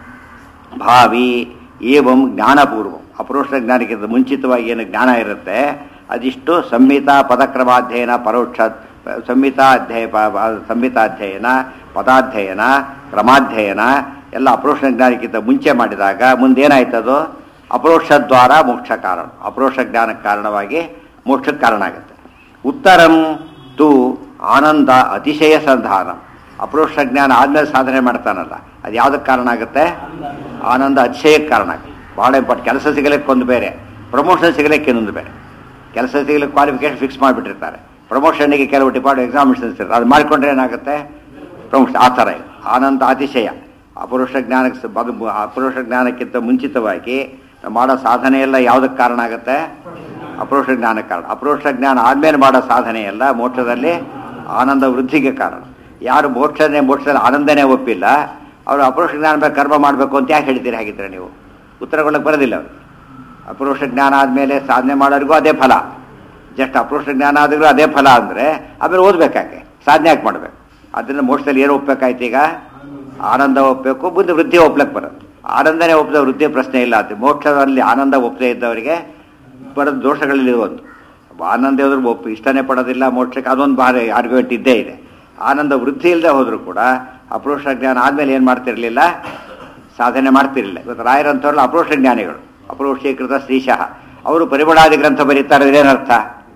ಭಾವಿ ಏವಂ ಜ್ಞಾನಪೂರ್ವಂ ಅಪರೋಕ್ಷ ಜ್ಞಾನಕ್ಕಿಂತ ಮುಂಚಿತವಾಗಿ ಏನು ಜ್ಞಾನ ಇರುತ್ತೆ ಅದಿಷ್ಟು ಸಂಹಿತಾ ಪದಕ್ರಮಾಧ್ಯಯನ ಪರೋಕ್ಷ ಸಂಹಿತಾಧ್ಯಯ ಸಂಹಿತಾಧ್ಯಯನ ಪದಾಧ್ಯಯನ ಕ್ರಮಾಧ್ಯಯನ ಎಲ್ಲ ಅಪರೋಕ್ಷ ಜ್ಞಾನಕ್ಕಿಂತ ಮುಂಚೆ ಮಾಡಿದಾಗ ಮುಂದೇನಾಯ್ತದು ಅಪರೋಕ್ಷ ದ್ವಾರ ಮೋಕ್ಷ ಕಾರಣ ಅಪರೋಕ್ಷ ಜ್ಞಾನಕ್ಕೆ ಕಾರಣವಾಗಿ ಮೋಕ್ಷಕ್ಕೆ ಕಾರಣ ಆಗುತ್ತೆ ಉತ್ತರಂ ತು ಆನಂದ ಅತಿಶಯ ಸಂಧಾನ ಅಪರೋಕ್ಷ ಜ್ಞಾನ ಆದ್ಮೇಲೆ ಸಾಧನೆ ಮಾಡ್ತಾನಲ್ಲ ಅದು ಯಾವುದಕ್ಕೆ ಕಾರಣ ಆಗುತ್ತೆ ಆನಂದ ಅತಿಶಯಕ್ಕೆ ಕಾರಣ ಆಗುತ್ತೆ ಭಾಳ ಇಂಪಾರ್ಟ್ ಕೆಲಸ ಸಿಗಲಿಕ್ಕೆ ಒಂದು ಬೇರೆ ಪ್ರಮೋಷನ್ ಸಿಗಲಿಕ್ಕೆ ಇನ್ನೊಂದು ಬೇರೆ ಕೆಲಸ ಸಿಗಲಿಕ್ಕೆ ಕ್ವಾಲಿಫಿಕೇಶನ್ ಫಿಕ್ಸ್ ಮಾಡಿಬಿಟ್ಟಿರ್ತಾರೆ ಪ್ರಮೋಷನ್ಗೆ ಕೆಲವು ಡಿಪಾರ್ಟ್ ಎಕ್ಸಾಮಿನೇಷನ್ಸ್ ಇರ್ತಾರೆ ಅದು ಮಾಡಿಕೊಂಡ್ರೆ ಏನಾಗುತ್ತೆ ಪ್ರಮೋಷನ್ ಆ ಥರ ಇದೆ ಆನಂದ ಅತಿಶಯ ಅಪರೋಕ್ಷ ಜ್ಞಾನಕ್ಕೆ ಸ- ಬದು ಅಪರೋಕ್ಷ ಜ್ಞಾನಕ್ಕಿಂತ ಮುಂಚಿತವಾಗಿ ನಾವು ಮಾಡೋ ಸಾಧನೆ ಎಲ್ಲ ಯಾವುದಕ್ಕೆ ಕಾರಣ ಆಗುತ್ತೆ ಅಪರೋಕ್ಷ ಜ್ಞಾನಕ್ಕೆ ಕಾರಣ ಅಪರೋಕ್ಷ ಜ್ಞಾನ ಆದ್ಮೇಲೆ ಮಾಡೋ ಸಾಧನೆ ಎಲ್ಲ ಮೋಕ್ಷದಲ್ಲಿ ಆನಂದ ವೃದ್ಧಿಗೆ ಕಾರಣ ಯಾರು ಮೋಕ್ಷನೇ ಮೋಕ್ಷದಲ್ಲಿ ಆನಂದನೇ ಒಪ್ಪಿಲ್ಲ ಅವರು ಅಪರೋಕ್ಷ ಜ್ಞಾನ ಮೇಲೆ ಕರ್ಮ ಮಾಡಬೇಕು ಅಂತ ಯಾಕೆ ಹೇಳ್ತೀರಿ ಹಾಗಿದ್ರೆ ನೀವು ಉತ್ತರಗೊಳ್ಳಕ್ಕೆ ಬರೋದಿಲ್ಲ ಅವರು ಅಪರೋಕ್ಷ ಜ್ಞಾನ ಆದಮೇಲೆ ಸಾಧನೆ ಮಾಡೋರಿಗೂ ಅದೇ ಫಲ ಜಸ್ಟ್ ಅಪರೋಕ್ಷ ಜ್ಞಾನ ಆದರೂ ಅದೇ ಫಲ ಅಂದರೆ ಆಮೇಲೆ ಓದಬೇಕಾಕೆ ಸಾಧನೆ ಯಾಕೆ ಮಾಡಬೇಕು ಅದರಿಂದ ಮೋಕ್ಷದಲ್ಲಿ ಏನು ಒಪ್ಪಬೇಕಾಯ್ತು ಈಗ ಆನಂದ ಒಪ್ಪಬೇಕು ಮುಂದೆ ವೃದ್ಧಿ ಒಪ್ಲಕ್ಕೆ ಬರೋದು ಆನಂದನೇ ಒಪ್ಪದ ವೃದ್ಧಿ ಪ್ರಶ್ನೆ ಇಲ್ಲ ಅದು ಮೋಕ್ಷದಲ್ಲಿ ಆನಂದ ಒಪ್ಪದೇ ಇದ್ದವರಿಗೆ ಬರೋದು ದೋಷಗಳಲ್ಲಿ ಒಂದು ಆನಂದ ಹೋದ್ರು ಒಪ್ಪು ಇಷ್ಟನೇ ಪಡೋದಿಲ್ಲ ಮೋಕ್ಷಕ್ಕೆ ಅದೊಂದು ಭಾರಿ ಆರ್ಗ್ಯುಮೆಂಟ್ ಇದ್ದೇ ಇದೆ ಆನಂದ ವೃದ್ಧಿ ಇಲ್ಲದೆ ಹೋದರೂ ಕೂಡ ಅಪರೋಕ್ಷ ಜ್ಞಾನ ಆದಮೇಲೆ ಏನು ಮಾಡ್ತಿರಲಿಲ್ಲ ಸಾಧನೆ ಮಾಡ್ತಿರಲಿಲ್ಲ ಇವತ್ತು ರಾಯರಂಥವ್ರಲ್ಲ ಅಪರೋಕ್ಷ ಜ್ಞಾನಿಗಳು ಅಪರೋಕ್ಷೀಕೃತ ಶ್ರೀಶಃ ಅವರು ಪರಿಮಳಾದಿ ಗ್ರಂಥ ಬರೀತಾರೆ ಏನರ್ಥ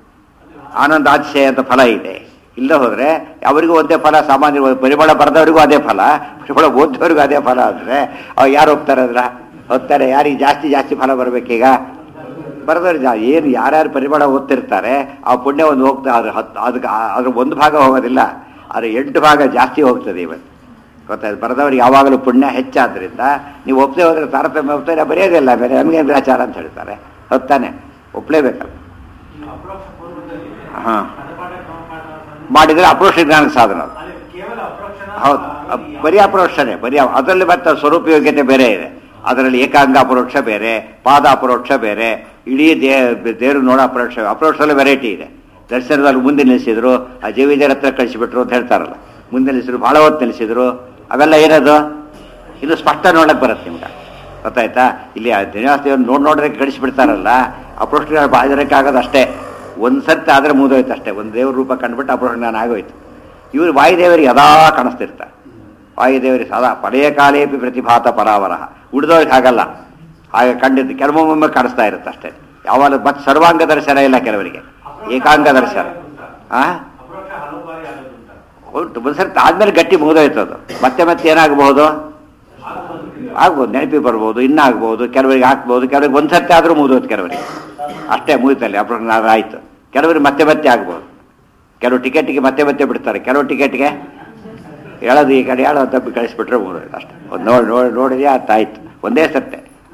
ಆನಂದ ಆತಿಶಯ ಅಂತ ಫಲ ಇದೆ ಇಲ್ಲ ಹೋದ್ರೆ ಅವರಿಗೂ ಒಂದೇ ಫಲ ಸಾಮಾನ್ಯ ಪರಿಮಳ ಬರೆದವರಿಗೂ ಅದೇ ಫಲ ಪರಿಮಳ ಓದಿದವರಿಗೂ ಅದೇ ಫಲ ಅಂದರೆ ಅವ್ ಯಾರು ಹೋಗ್ತಾರೆ ಅದ್ರ ಹೋಗ್ತಾರೆ ಯಾರಿಗೆ ಜಾಸ್ತಿ ಜಾಸ್ತಿ ಫಲ ಬರ್ಬೇಕೀಗ ಬರೆದವ್ರು ಜಾ ಏನು ಯಾರ್ಯಾರು ಪರಿಮಳ ಓದ್ತಿರ್ತಾರೆ ಆ ಪುಣ್ಯ ಒಂದು ಹೋಗ್ತಾ ಅದ್ರ ಹತ್ತು ಅದಕ್ಕೆ ಅದ್ರ ಒಂದು ಭಾಗ ಹೋಗೋದಿಲ್ಲ ಅದ್ರ ಎಂಟು ಭಾಗ ಜಾಸ್ತಿ ಹೋಗ್ತದೆ ಇವತ್ತು ಗೊತ್ತಾಯ್ತು ಬರೆದವ್ರಿಗೆ ಯಾವಾಗಲೂ ಪುಣ್ಯ ಹೆಚ್ಚಾದ್ರಿಂದ ನೀವು ಒಪ್ಪದೆ ಹೋದ್ರೆ ತಾರತಮ್ಯ ಒಪ್ತಾರೆ ಬರೆಯೋದಿಲ್ಲ ಬೇರೆ ನಮಗೆ ಗ್ರಾಚಾರ ಅಂತ ಹೇಳ್ತಾರೆ ಹೊತ್ತಾನೆ ಒಪ್ಲೇಬೇಕಲ್ಲ ಅಪ್ರೋಕ್ಷ ಪೂರ್ವದಲ್ಲಿ ಹಾಂ ಪದಪಾಠ ಕ್ರಮಪಾಠ ಮಾಡಿದರೆ ಅಪ್ರೋಕ್ಷ ಜ್ಞಾನಕ್ಕೆ ಸಾಧನ ಅದು. ಅಲ್ಲಿ ಕೇವಲ ಅಪ್ರೋಕ್ಷಣ ಹೌದು ಅಪ್- ಬರೀ ಅಪರೋಕ್ಷನೇ ಬರೀ ಅಪ್- ಅದರಲ್ಲಿ ಮತ್ತೆ ಸ್ವರೂಪ ಯೋಗ್ಯತೆ ಬೇರೆ ಇದೆ ಅದರಲ್ಲಿ ಏಕಾಂಗ ಅಪರೋಕ್ಷ ಬೇರೆ ಪಾದ ಅಪರೋಕ್ಷ ಬೇರೆ ಇಡೀ ದೇ ದೇವ್ರು ನೋಡೋ ಅಪರೋಕ್ಷ ಅಪರೋಕ್ಷದಲ್ಲಿ ವೆರೈಟಿ ಇದೆ ದರ್ಶನದಲ್ಲಿ ಮುಂದೆ ನಿಲ್ಲಿಸಿದ್ರು ಆ ಜೀವಿಜರ ಹತ್ರ ಕಳಿಸಿಬಿಟ್ರು ಅಂತ ಹೇಳ್ತಾರಲ್ಲ ಮುಂದೆ ನಿಲ್ಲಿಸಿದ್ರು ಭಾಳ ಹೊತ್ತು ನಿಲ್ಲಿಸಿದ್ರು ಅವೆಲ್ಲ ಏನದು ಇದು ಸ್ಪಷ್ಟ ನೋಡಕ್ ಬರುತ್ತೆ ನಿಮ್ಗೆ ಗೊತ್ತಾಯ್ತಾ ಇಲ್ಲಿ ಆ ಶ್ರೀನಿವಾಸ ದೇವ್ರು ನೋಡ್ ನೋಡೋದಕ್ಕೆ ಕಳಿಸಿಬಿಡ್ತಾರಲ್ಲ ಅಪರೋಕ್ಷ ಬಾಜರಕ್ಕೆ ಆಗೋದು ಅಷ್ಟೇ ಒಂದು ಸರ್ತಿ ಆದರೆ ಮುಗಿದೋಯ್ತು ಅಷ್ಟೇ ಒಂದು ದೇವ್ರ ರೂಪ ಕಂಡುಬಿಟ್ಟು ಅಪರೋಕ್ಷ ಜ್ಞಾನ ಆಗೋಯ್ತು ಇವರು ವಾಯುದೇವರಿಗೆ ಯದಾ ಕಾಣಿಸ್ತಿರ್ತಾರೆ ವಾಯುದೇವರಿಗೆ ಸದಾ ಪಡೆಯ ಕಾಲೇಪಿ ಪ್ರತಿಭಾತ ಪರಾವರಹ ಉಳಿದವ್ರಿಗೆ ಹಾಗಲ್ಲ ಹಾಗೆ ಕಂಡಿದ್ದು ಕೆಲವೊಮ್ಮೆ ಕಾಣಿಸ್ತಾ ಇರುತ್ತೆ ಅಷ್ಟೇ ಯಾವಾಗ ಮತ್ತೆ ಸರ್ವಾಂಗ ದರ್ಶನ ಇಲ್ಲ ಕೆಲವರಿಗೆ ಏಕಾಂಗ ದರ್ಶನ ಆ ಅಪ್ರೋಕ್ಷ ಹಲವು ಬಾರಿ ಆಗೋದುಂಟ ಉಂಟು ಒಂದು ಸರ್ತಿ ಆದ್ಮೇಲೆ ಗಟ್ಟಿ ಮುಗಿದೋಯ್ತು ಅದು ಮತ್ತೆ ಮತ್ತೆ ಏನಾಗಬಹುದು ಆಗ್ಬೋದು ನೆನಪಿ ಬರ್ಬೋದು ಇನ್ನಾಗ್ಬೋದು ಕೆಲವರಿಗೆ ಹಾಕ್ಬೋದು ಕೆಲವರಿಗೆ ಒಂದು ಸರ್ತಿ ಆದರೂ ಮುಗಿದೋಯ್ತು ಕೆಲವರಿಗೆ ಅಷ್ಟೇ ಮುಗಿತಲ್ಲಿ ಅಪ್ರೋಕ್ಷ ಆಯಿತು ಕೆಲವರಿಗೆ ಮತ್ತೆ ಮತ್ತೆ ಆಗ್ಬೋದು ಕೆಲವು ಟಿಕೆಟಿಗೆ ಮತ್ತೆ ಮತ್ತೆ ಬಿಡ್ತಾರೆ ಕೆಲವು ಟಿಕೆಟ್ಗೆ ಹೇಳೋದು ಈ ಕಡೆ ಹೇಳೋ ತಪ್ಪಿ ಕಳಿಸ್ಬಿಟ್ರೆ ಮುಗಿದೋಯ್ತು ಅಷ್ಟೇ ಒಂದು ನೋಡಿ ನೋಡಿ ನೋಡಿದ್ಯಾ ಅರ್ಥ ಆಯ್ತು ಒಂದೇ ಸರ್ತೆ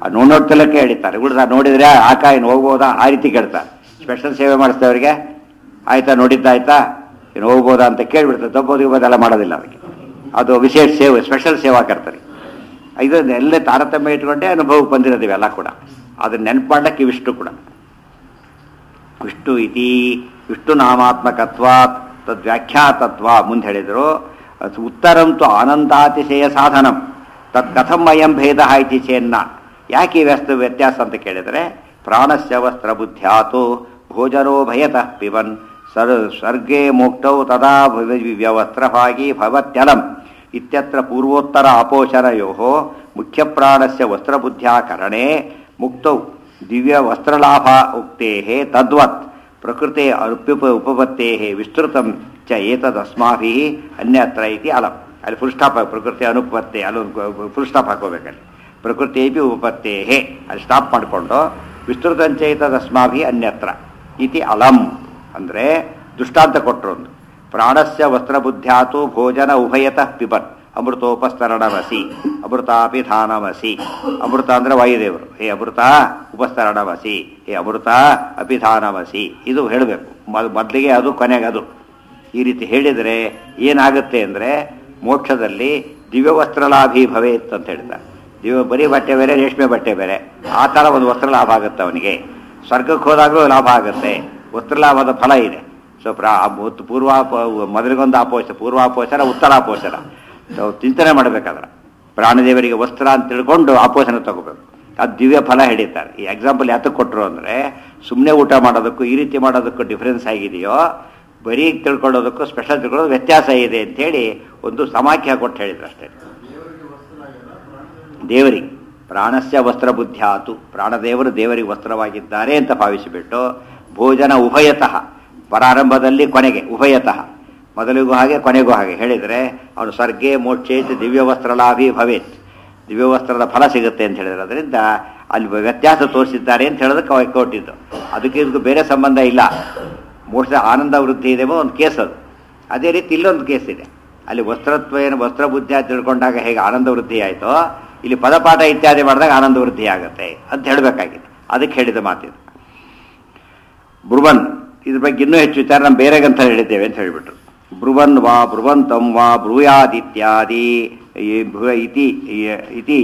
ನೋಡ್ ನೋಡ್ತಲಕ್ಕೆ ಹೇಳಿದ್ದಾರೆ ಉಳಿದ ನೋಡಿದ್ರೆ ಆಕ ಏನು ಹೋಗ್ಬೋದಾ ಆ ರೀತಿ ಕೇಳ್ತಾರೆ ಸ್ಪೆಷಲ್ ಸೇವೆ ಮಾಡಿಸ್ತೇವೆ ಅವರಿಗೆ ಆಯ್ತಾ ನೋಡಿದ್ದಾಯ್ತಾ ಏನು ಹೋಗ್ಬೋದಾ ಅಂತ ಕೇಳ್ಬಿಡ್ತಾರೆ ತಪ್ಪೋದು ಗಿಬ್ಬೋದೆಲ್ಲ ಮಾಡೋದಿಲ್ಲ ಅದಕ್ಕೆ ಅದು ವಿಶೇಷ ಸೇವೆ ಸ್ಪೆಷಲ್ ಸೇವಾ ಕರ್ತಾರೆ ಇದು ಎಲ್ಲ ತಾರತಮ್ಯ ಇಟ್ಕೊಂಡೇ ಅನುಭವಕ್ಕೆ ಬಂದಿರೋದು ಇವೆಲ್ಲ ಕೂಡ ಅದನ್ನ ನೆನಪು ಮಾಡ್ಲಿಕ್ಕೆ ಇವಿಷ್ಟು ಕೂಡ ವಿಷ್ಣು ಇತಿ ವಿಷ್ಣು ನಾಮಾತ್ಮಕತ್ವಾತ್ ತದ್ವ್ಯಾಖ್ಯಾತತ್ವ ಮುಂದೆ ಹೇಳಿದರು ಅದು ಉತ್ತರಂತು ಆನಂದಾತಿಶಯ ಸಾಧನಂ ತತ್ ಕಥಂ ಅಯಂ ಭೇದ ಇತಿ ಚೇನ್ನ ಯಾಕೆ ಈ ವ್ಯಸ್ತ ವ್ಯತ್ಯಾಸ ಅಂತ ಕೇಳಿದರೆ ಪ್ರಾಣಸ್ಯ ವಸ್ತ್ರ ಬುದ್ಧ್ಯಾತು ಭೋಜನೋ ಭಯತಃ ಪಿಬನ್ ಸರ್ ಸ್ವರ್ಗೇ ಮೋಕ್ತೌ ತದಾ ವ್ಯವಸ್ತ್ರಭಾಗಿ ಭವತ್ಯಲಂ ಇತ್ಯತ್ರ ಪೂರ್ವೋತ್ತರ ಅಪೋಷಣಯೋ ಮುಖ್ಯಪ್ರಾಣಸ್ಯ ವಸ್ತ್ರಬುದ್ಧ್ಯಾಕರಣೆ ಮುಕ್ತೌ ದಿವ್ಯ ವಸ್ತ್ರಲಾಭ ಉಕ್ತೆ ತದ್ವತ್ ಪ್ರಕೃತೆ ಅಪ್ಯುಪ ಉಪಪತ್ತೇ ವಿಸ್ತೃತಂ ಚ ಏತದಸ್ಮಾಭಿ ಅನ್ಯತ್ರ ಇತಿ ಅಲಂ ಅಲ್ಲಿ ಫುಲ್ ಸ್ಟಾಪ್ ಪ್ರಕೃತಿ ಅನುಪತ್ತೆ ಅಲ್ಲೊಂದು ಫುಲ್ ಸ್ಟಾಪ್ ಹಾಕೋಬೇಕಲ್ಲಿ ಪ್ರಕೃತಿ ಉಪಪತ್ತೇ ಅಲ್ಲಿ ಸ್ಟಾಪ್ ಮಾಡಿಕೊಂಡು ವಿಸ್ತೃತಂಚ ಏತದಸ್ಮಾಭಿ ಅನ್ಯತ್ರ ಇತಿ ಅಲಂ ಅಂದರೆ ದೃಷ್ಟಾಂತ ಕೊಟ್ಟರು ಒಂದು ಪ್ರಾಣಸ್ಯ ವಸ್ತ್ರಬುದ್ಧ್ಯಾತು ಭೋಜನ ಉಭಯತಃ ಪಿಬನ್ ಅಮೃತೋಪಸ್ತರಣಮಸಿ ಅಮೃತಾಪಿಧಾನಮಸಿ ಅಮೃತ ಅಂದ್ರೆ ವಾಯುದೇವರು ಹೇ ಅಮೃತ ಉಪಸ್ತರಣಮಸಿ ಹೇ ಅಮೃತ ಅಪಿಧಾನಮಸಿ ಇದು ಹೇಳಬೇಕು ಮೊದಲಿಗೆ ಅದು ಕೊನೆಗೆ ಅದು ಈ ರೀತಿ ಹೇಳಿದರೆ ಏನಾಗುತ್ತೆ ಅಂದರೆ ಮೋಕ್ಷದಲ್ಲಿ ದಿವ್ಯ ವಸ್ತ್ರಲಾಭಿ ಭವೇತ್ ಅಂತ ಹೇಳ್ತಾರೆ ದಿವ್ಯ ಬರೀ ಬಟ್ಟೆ ಬೇರೆ ರೇಷ್ಮೆ ಬಟ್ಟೆ ಬೇರೆ ಆ ಥರ ಒಂದು ವಸ್ತ್ರ ಲಾಭ ಆಗುತ್ತೆ ಅವನಿಗೆ ಸ್ವರ್ಗಕ್ಕೆ ಹೋದಾಗಲೂ ಲಾಭ ಆಗುತ್ತೆ ವಸ್ತ್ರಲಾಭದ ಫಲ ಇದೆ ಸೊ ಪ್ರಾ ಮುತ್- ಪೂರ್ವಾಪ ಮೊದಲಿಗೊಂದು ಆಪೋಷ ಪೂರ್ವಾಪೋಷಣ ಉತ್ತರಾಪೋಷಣ ಸೊ ಚಿಂತನೆ ಮಾಡಬೇಕಾದ್ರೆ ಪ್ರಾಣದೇವರಿಗೆ ವಸ್ತ್ರ ಅಂತ ತಿಳ್ಕೊಂಡು ಆಪೋಷಣ ತಗೋಬೇಕು ಅದು ದಿವ್ಯ ಫಲ ಹಿಡಿತಾರೆ ಈ ಎಕ್ಸಾಂಪಲ್ ಯಾತಕ್ಕೆ ಕೊಟ್ಟರು ಅಂದರೆ ಸುಮ್ಮನೆ ಊಟ ಮಾಡೋದಕ್ಕೂ ಈ ರೀತಿ ಮಾಡೋದಕ್ಕೂ ಡಿಫ್ರೆನ್ಸ್ ಆಗಿದೆಯೋ ಬರೀ ತಿಳ್ಕೊಳ್ಳೋದಕ್ಕೂ ಸ್ಪೆಷಲ್ ತಿಳ್ಕೊಳ್ಳೋದು ವ್ಯತ್ಯಾಸ ಇದೆ ಅಂತೇಳಿ ಒಂದು ಸಮಾಖ್ಯ ಕೊಟ್ಟು ಹೇಳಿದ್ರು ಅಷ್ಟೇ ದೇವರಿಗೆ ಪ್ರಾಣಸ್ಯ ವಸ್ತ್ರ ಬುದ್ಧ್ಯಾತು ಪ್ರಾಣದೇವರು ದೇವರಿಗೆ ವಸ್ತ್ರವಾಗಿದ್ದಾರೆ ಅಂತ ಭಾವಿಸಿಬಿಟ್ಟು ಭೋಜನ ಉಭಯತಃ ಪ್ರಾರಂಭದಲ್ಲಿ ಕೊನೆಗೆ ಉಭಯತಃ ಮೊದಲಿಗೂ ಹಾಗೆ ಕೊನೆಗೂ ಹಾಗೆ ಹೇಳಿದರೆ ಅವನು ಸ್ವರ್ಗೆ ಮೋಕ್ಷೇತ್ ದಿವ್ಯ ವಸ್ತ್ರಲಾಭಿ ಭವೇತ್ ದಿವ್ಯ ವಸ್ತ್ರದ ಫಲ ಸಿಗುತ್ತೆ ಅಂತ ಹೇಳಿದ್ರೆ ಅದರಿಂದ ಅಲ್ಲಿ ವ್ಯತ್ಯಾಸ ತೋರಿಸಿದ್ದಾರೆ ಅಂತ ಹೇಳೋದಕ್ಕೆ ಅವಾಗ ಕೊಟ್ಟಿದ್ದು ಅದಕ್ಕೆ ಇದಕ್ಕೂ ಬೇರೆ ಸಂಬಂಧ ಇಲ್ಲ ಮೋಕ್ಷ ಆನಂದ ವೃದ್ಧಿ ಇದೆ ಒಂದು ಕೇಸ್ ಅದು ಅದೇ ರೀತಿ ಇಲ್ಲೊಂದು ಕೇಸ್ ಇದೆ ಅಲ್ಲಿ ವಸ್ತ್ರತ್ವೇನ ವಸ್ತ್ರ ಬುದ್ಧಿ ಅಂತ ತಿಳ್ಕೊಂಡಾಗ ಹೇಗೆ ಆನಂದ ವೃದ್ಧಿ ಆಯಿತೋ ಇಲ್ಲಿ ಪದಪಾಠ ಇತ್ಯಾದಿ ಮಾಡಿದಾಗ ಆನಂದ ವೃದ್ಧಿ ಆಗುತ್ತೆ ಅಂತ ಹೇಳಬೇಕಾಗಿದೆ ಅದಕ್ಕೆ ಹೇಳಿದ ಮಾತಿದು ಬ್ರುವನ್ ಇದ್ರ ಬಗ್ಗೆ ಇನ್ನೂ ಹೆಚ್ಚು ವಿಚಾರ ನಾವು ಬೇರೆ ಗ್ರಂಥ ಹೇಳಿದ್ದೇವೆ ಅಂತ ಹೇಳಿಬಿಟ್ರು ಬ್ರುವನ್ ವಾ ಬ್ರುವಂತಂ ವಾ ಬ್ರೂಯಾದಿತ್ಯಾದಿ ಈ ಭ್ರು- ಇತಿ ಇತಿ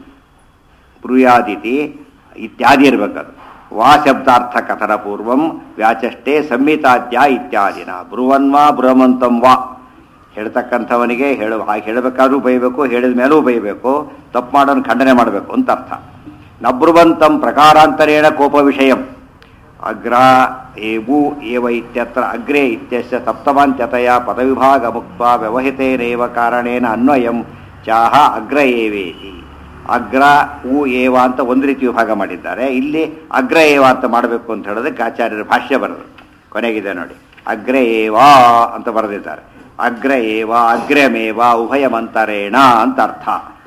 ಬ್ರೂಯಾದಿತಿ ಇತ್ಯಾದಿ ಇರಬೇಕದು ವಾ ಶಬ್ದಾರ್ಥ ಕಥನ ಪೂರ್ವಂ ವ್ಯಾಚಷ್ಟೇ ಸಂಹಿತಾದ್ಯ ಇತ್ಯಾದಿನ ಬ್ರುವನ್ ವಾ ಬೃಹಮಂತಂ ವಾ ಹೇಳ್ತಕ್ಕಂಥವನಿಗೆ ಹೇಳು ಹಾಗೆ ಹೇಳಬೇಕಾದ್ರೂ ಬೈಬೇಕು ಹೇಳಿದ ಮೇಲೂ ಬೈಬೇಕು ತಪ್ಪು ಮಾಡೋನು ಖಂಡನೆ ಮಾಡಬೇಕು ಅಂತ ಅರ್ಥ ನಬ್ರುವಂತಂ ಪ್ರಕಾರಾಂತರೇಣ ಕೋಪ ವಿಷಯಂ ಅಗ್ರ ಏವು ಏವ ಇತ್ಯತ್ರ ಅಗ್ರೆ ಇತ್ಯಸ್ಯ ಸಪ್ತಮಾಂತ್ಯತೆಯ ಪದವಿಭಾಗ ಮುಕ್ತ ವ್ಯವಹಿತೇನೇವ ಕಾರಣೇನ ಅನ್ವಯಂ ಚಾಹ ಅಗ್ರ ಏವೇತಿ ಅಗ್ರ ಉ ಏವ ಅಂತ ಒಂದು ರೀತಿ ವಿಭಾಗ ಮಾಡಿದ್ದಾರೆ ಇಲ್ಲಿ ಅಗ್ರ ಏವ ಅಂತ ಮಾಡಬೇಕು ಅಂತ ಹೇಳೋದಕ್ಕೆ ಆಚಾರ್ಯರ ಭಾಷ್ಯ ಬರೆದು ಕೊನೆಗಿದೆ ನೋಡಿ ಅಗ್ರ ಏವ ಅಂತ ಬರೆದಿದ್ದಾರೆ ಅಗ್ರ ಏವ ಅಗ್ರಮೇವ ಉಭಯಮಂತರೇಣ ಅಂತ ಅರ್ಥ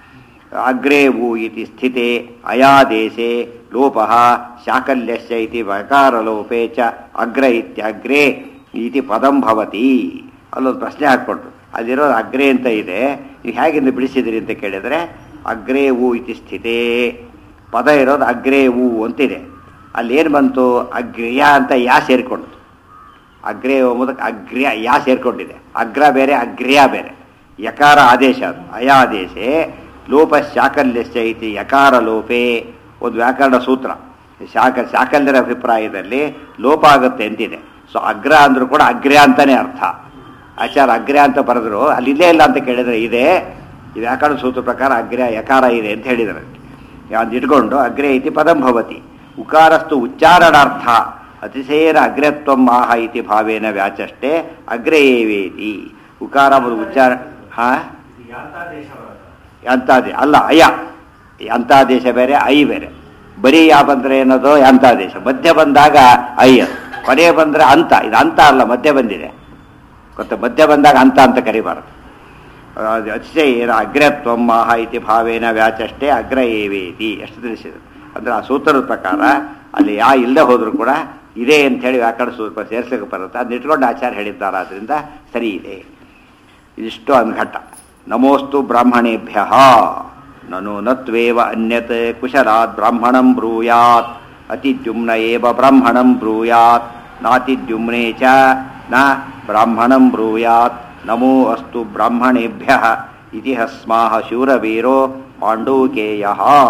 ಅಗ್ರೇ ವು ಇತಿ ಸ್ಥಿತೆ ಅಯಾದೇಶೆ ಲೋಪ ಶಾಕಲ್ಯಸ್ಯ ಇತಿ ವಕಾರಲೋಪೆ ಚ ಅಗ್ರ ಇತ್ಯಗ್ರೇ ಇತಿ ಪದಂ ಭವತಿ ಅಲ್ಲೊಂದು ಪ್ರಶ್ನೆ ಹಾಕ್ಕೊಟ್ರು ಅದಿರೋದು ಅಗ್ರೇ ಅಂತ ಇದೆ ನೀವು ಹೇಗಿಂದ ಬಿಡಿಸಿದಿರಿ ಅಂತ ಕೇಳಿದರೆ ಅಗ್ರೇ ವು ಇತಿ ಸ್ಥಿತೆ ಪದ ಇರೋದು ಅಗ್ರೇ ವು ಅಂತಿದೆ ಅಲ್ಲಿ ಏನು ಬಂತು ಅಗ್ರ್ಯ ಅಂತ ಯಾ ಸೇರಿಕೊಂಡು ಅಗ್ರೇ ಎಂಬುದಕ್ಕೆ ಅಗ್ರ್ಯ ಯಾ ಸೇರ್ಕೊಂಡಿದೆ ಅಗ್ರ ಬೇರೆ ಅಗ್ರ್ಯ ಬೇರೆ ಯಕಾರ ಆದೇಶ ಅದು ಅಯಾದೇಶೆ ಲೋಪ ಶಾಕಲ್ಯಸ್ಯ ಇತಿ ಯಕಾರ ಲೋಪೆ ಒಂದು ವ್ಯಾಕರಣ ಸೂತ್ರ ಶಾಕ ಶಾಕಲ್ಯರ ಅಭಿಪ್ರಾಯದಲ್ಲಿ ಲೋಪ ಆಗುತ್ತೆ ಅಂತಿದೆ ಸೊ ಅಗ್ರ ಅಂದ್ರೂ ಕೂಡ ಅಗ್ರ್ಯ ಅಂತಾನೆ ಅರ್ಥ ಆಚಾರ ಅಗ್ರ್ಯ ಅಂತ ಬರೆದ್ರು ಅಲ್ಲಿ ಇಲ್ಲೇ ಇಲ್ಲ ಅಂತ ಕೇಳಿದ್ರೆ ಇದೆ ಈ ವ್ಯಾಕರಣ ಸೂತ್ರ ಪ್ರಕಾರ ಅಗ್ರ್ಯ ಯಕಾರ ಇದೆ ಅಂತ ಹೇಳಿದ್ದಾರೆ ಅದು ಇಟ್ಕೊಂಡು ಅಗ್ರೇ ಇತಿ ಪದಂ ಭವತಿ ಉಕಾರಸ್ತು ಉಚ್ಚಾರಣಾರ್ಥ ಅತಿಶಯನ ಅಗ್ರತ್ವಂ ಆಹ ಇತಿ ಭಾವೇನ ವ್ಯಾಚಷ್ಟೇ ಅಗ್ರೇ ಏವೇತಿ ಉಕಾರ ಮತ್ತು ಉಚ್ಚಾರ ಹಾ ಇದು ಯಾಂತ ದೇಶ ಬರುತ್ತೆ ಯಾಂತಾದೆ ಅಲ್ಲ ಅಯ ಯಾಂತಾದೇಶ ಬೇರೆ ಐ ಬೇರೆ ಬರೀ ಯಾ ಬಂದ್ರೆ ಏನದು ಯಾಂತಾದೇಶ ಮಧ್ಯ ಬಂದಾಗ ಐ ಅದು ಕೊನೆ ಬಂದ್ರೆ ಅಂತ ಇದು ಅಂತ ಅಲ್ಲ ಮಧ್ಯ ಬಂದಿದೆ ಗೊತ್ತ ಮಧ್ಯ ಬಂದಾಗ ಅಂತ ಅಂತ ಕರಿಬಾರದು ಅದು ಅತಿಶಯೇನ ಅಗ್ರತ್ವಂ ಆಹ ಇತಿ ಭಾವೇನ ವ್ಯಾಚಷ್ಟೇ ಅಗ್ರ ಏವೇತಿ ಎಷ್ಟು ತಿಳಿಸಿದ್ರು ಅಂದ್ರೆ ಆ ಸೂತ್ರದ ಪ್ರಕಾರ ಅಲ್ಲಿ ಯಾ ಇಲ್ಲದೆ ಹೋದ್ರು ಕೂಡ ಇದೆ ಅಂತ ಹೇಳಿ ವ್ಯಾಕರಣ ಸೂತ್ರ ಸೇರ್ಸಕ್ಕೆ ಬರುತ್ತೆ ಅದನ್ನ ಇಟ್ಕೊಂಡು ಆಚಾರ ಹೇಳಿದ್ದಾರೆ ಆದ್ರಿಂದ ಸರಿ ಇದೆ ಇದಿಷ್ಟು ಅನ್ಘಟ್ಟ ನಮೋಸ್ತು ಬ್ರಾಹ್ಮಣೇಭ್ಯ ನನು ನತ್ವೇವ ಅನ್ಯತ್ ಕುಶಲಾತ್ ಬ್ರಾಹ್ಮಣಂ ಬ್ರೂಯಾತ್ ಅತಿದ್ಯುಮ್ನ ಏವ ಬ್ರಾಹ್ಮಣಂ ಬ್ರೂಯಾತ್ ನಾತಿದ್ಯುಮ್ನೆ ಚ ನ ಬ್ರಾಹ್ಮಣಂ ಬ್ರೂಯಾತ್ ನಮೋ ಅಸ್ತು ಬ್ರಾಹ್ಮಣೇಭ್ಯ ಇತಿ ಹಸ್ಮಾಹ ಶೂರವೀರೋ ಪಾಂಡೂಕೇಯ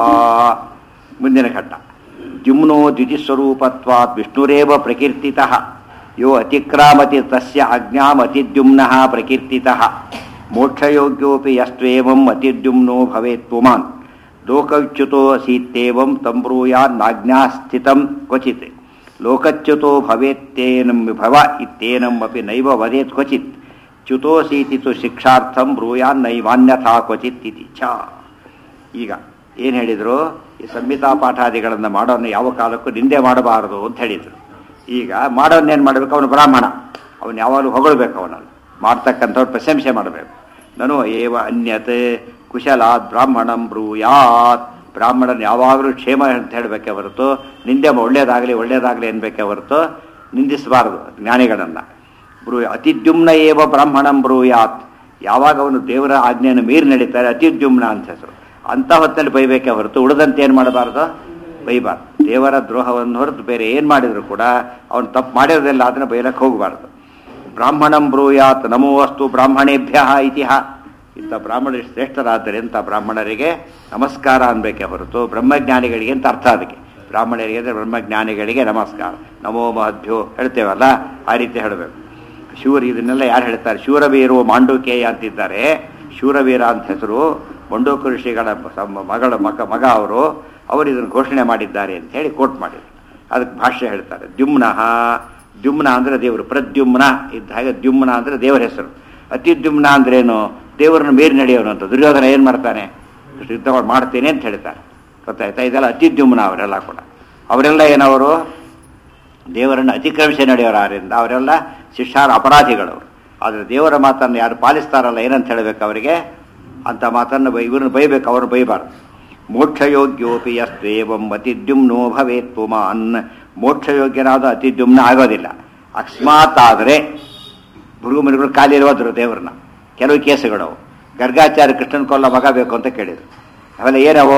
ಮುಂದಿನ ಘಟ್ಟ ಜುಮ್ನೋ ದ್ವಿತಿಸ್ವರೂಪತ್ವಾತ್ ವಿಷ್ಣುರೇವ ಪ್ರಕೀರ್ತಿತಃ ಯೋ ಅತಿಕ್ರಾಮತಿ ತಸ್ಯ ಅಜ್ಞಾಮತಿದ್ಯುಮ್ನಃ ಪ್ರಕೀರ್ತಿತಃ ಮೋಕ್ಷಯೋಗ್ಯೋಪಿ ಯಸ್ತ್ವೇವಂ ಅತಿದ್ಯುಮ್ನೋ ಭವೇತ್ ಪುಮಾನ್ ಲೋಕಚ್ಯುತೋ ಅಸೀತ್ಯೇವಂ ತಂಬ್ರೂಯಾನ್ನಾಜ್ಞಾ ಸ್ಥಿತಂ ಕ್ವಚಿತ್ ಲೋಕಚ್ಯುತೋ ಭವೇತ್ತೇನಂ ಭವ ಇತ್ತೇನಂ ಅಪಿ ನೈವ ವದೇತ್ ಕ್ವಚಿತ್ ಚ್ಯುತೋಸೀತಿ ತು ಶಿಕ್ಷಾರ್ಥಂ ಬ್ರೂಯಾನ್ನೈವಾನ್ಯಥಾ ಕ್ವಚಿತ್ ಇತಿ ಛ ಈಗ ಏನು ಹೇಳಿದರು ಈ ಸಂಹಿತಾ ಪಾಠಾದಿಗಳನ್ನು ಮಾಡೋನು ಯಾವ ಕಾಲಕ್ಕೂ ನಿಂದೆ ಮಾಡಬಾರದು ಅಂತ ಹೇಳಿದರು ಈಗ ಮಾಡೋನ್ನೇನು ಮಾಡಬೇಕು ಅವನು ಬ್ರಾಹ್ಮಣ ಅವನು ಯಾವಾಗಲೂ ಹೊಗಳ್ಬೇಕು ಅವನನ್ನು ಮಾಡ್ತಕ್ಕಂಥವ್ರು ಪ್ರಶಂಸೆ ಮಾಡಬೇಕು ನಾನು ಏವ ಅನ್ಯತ್ ಕುಶಲಾತ್ ಬ್ರಾಹ್ಮಣಂ ಬ್ರೂಯಾತ್ ಬ್ರಾಹ್ಮಣನ ಯಾವಾಗಲೂ ಕ್ಷೇಮ ಅಂತ ಹೇಳಬೇಕೆ ಹೊರತು ನಿಂದೆ ಒಳ್ಳೇದಾಗಲಿ ಒಳ್ಳೇದಾಗಲಿ ಅನ್ಬೇಕೆ ಹೊರತು ನಿಂದಿಸಬಾರದು ಜ್ಞಾನಿಗಳನ್ನು ಬ್ರೂ ಅತಿದ್ಯುಮ್ನ ಏವ ಬ್ರಾಹ್ಮಣಂ ಬ್ರೂಯಾತ್ ಯಾವಾಗ ಅವನು ದೇವರ ಆಜ್ಞೆಯನ್ನು ಮೀರಿ ನಡೀತಾರೆ ಅತಿದ್ಯುಮ್ನ ಅಂತ ಹೆಸರು ಅಂಥ ಹೊತ್ತಲ್ಲಿ ಬೈಬೇಕೆ ಹೊರತು ಉಳಿದಂತೆ ಏನು ಮಾಡಬಾರ್ದು ಬೈಬಾರ್ದು ದೇವರ ದ್ರೋಹವನ್ನು ಹೊರತು ಬೇರೆ ಏನು ಮಾಡಿದ್ರು ಕೂಡ ಅವನು ತಪ್ಪು ಮಾಡಿರೋದಿಲ್ಲ ಅದನ್ನು ಬೈಲಕ್ಕೆ ಹೋಗಬಾರ್ದು ಬ್ರಾಹ್ಮಣಂ ಬ್ರೂಯಾತ್ ನಮೋ ಅಸ್ತು ಬ್ರಾಹ್ಮಣೇಭ್ಯ ಇತಿಹ ಇಂಥ ಬ್ರಾಹ್ಮಣರು ಶ್ರೇಷ್ಠರಾದ್ದರಿಂದ ಬ್ರಾಹ್ಮಣರಿಗೆ ನಮಸ್ಕಾರ ಅನ್ಬೇಕೆ ಹೊರತು ಬ್ರಹ್ಮಜ್ಞಾನಿಗಳಿಗೆ ಅಂತ ಅರ್ಥ ಅದಕ್ಕೆ ಬ್ರಾಹ್ಮಣರಿಗೆ ಅಂದರೆ ಬ್ರಹ್ಮಜ್ಞಾನಿಗಳಿಗೆ ನಮಸ್ಕಾರ ನಮೋ ಮಹದ್ಭ್ಯೋ ಹೇಳ್ತೇವಲ್ಲ ಆ ರೀತಿ ಹೇಳಬೇಕು ಶೂರ ಇದನ್ನೆಲ್ಲ ಯಾರು ಹೇಳ್ತಾರೆ ಶೂರವೀರು ಮಾಂಡುಕೇಯ ಅಂತಿದ್ದಾರೆ ಶೂರವೀರ ಅಂತ ಹೆಸರು ಮಂಡೂಕ ಋಷಿಗಳ ಸಮ- ಮಗಳ ಮಗ ಮಗ ಅವರು ಅವರು ಇದನ್ನು ಘೋಷಣೆ ಮಾಡಿದ್ದಾರೆ ಅಂತ ಹೇಳಿ ಕೋಟ್ ಮಾಡಿದ್ರು ಅದಕ್ಕೆ ಭಾಷ್ಯ ಹೇಳ್ತಾರೆ ದ್ಯುಮ್ನಃ ದ್ಯುಮ್ನ ಅಂದರೆ ದೇವರು ಪ್ರದ್ಯುಮ್ನ ಇದ್ದ ಹಾಗೆ ದ್ಯುಮ್ನ ಅಂದರೆ ದೇವರ ಹೆಸರು ಅತಿದ್ಯುಮ್ನ ಅಂದ್ರೇನು ದೇವರನ್ನು ಮೀರಿ ನಡೆಯೋನು ಅಂತ ದುರ್ಯೋಧನ ಏನು ಮಾಡ್ತಾನೆ ಯುದ್ಧ ಮಾಡಿ- ಮಾಡ್ತೇನೆ ಅಂತ ಹೇಳ್ತಾರೆ ಗೊತ್ತಾಯ್ತಾ ಇದೆಲ್ಲ ಅತಿದ್ಯುಮ್ನ ಅವರೆಲ್ಲ ಕೂಡ ಅವರೆಲ್ಲ ಏನವರು ದೇವರನ್ನು ಅತಿಕ್ರಮಿಸಿ ನಡೆಯೋರಾರಿಂದ ಅವರೆಲ್ಲ ಶಿಷ್ಯಾರ ಅಪರಾಧಿಗಳವರು ಆದರೆ ದೇವರ ಮಾತನ್ನು ಯಾರು ಪಾಲಿಸ್ತಾರಲ್ಲ ಏನಂತ ಹೇಳಬೇಕು ಅವರಿಗೆ ಅಂತ ಮಾತನ್ನು ಬೈ ಇವ್ರನ್ನ ಬೈಬೇಕು ಅವ್ರನ್ನ ಬೈಬಾರ್ದು ಮೋಕ್ಷಯೋಗ್ಯೋಪಿ ಯಸ್ತ್ವೇವಂ ಅತಿದ್ಯುಮ್ನೋ ಭವೇತ್ ಪುಮಾನ್ ಮೋಕ್ಷಯೋಗ್ಯನಾದ ಅತಿದ್ಯುಮ್ನ ಆಗೋದಿಲ್ಲ ಅಕಸ್ಮಾತ್ ಆದರೆ ಭೃಗುಮನಿಗಳು ಕಾಲಿರುವುದ್ರು ದೇವ್ರನ್ನ ಕೆಲವು ಕೇಸುಗಳವು ಗರ್ಗಾಚಾರ್ಯ ಕೃಷ್ಣನ್ ಕೊಲ್ಲ ಮಗ ಬೇಕು ಅಂತ ಕೇಳಿದ್ರು ಅವೆಲ್ಲ ಏನವು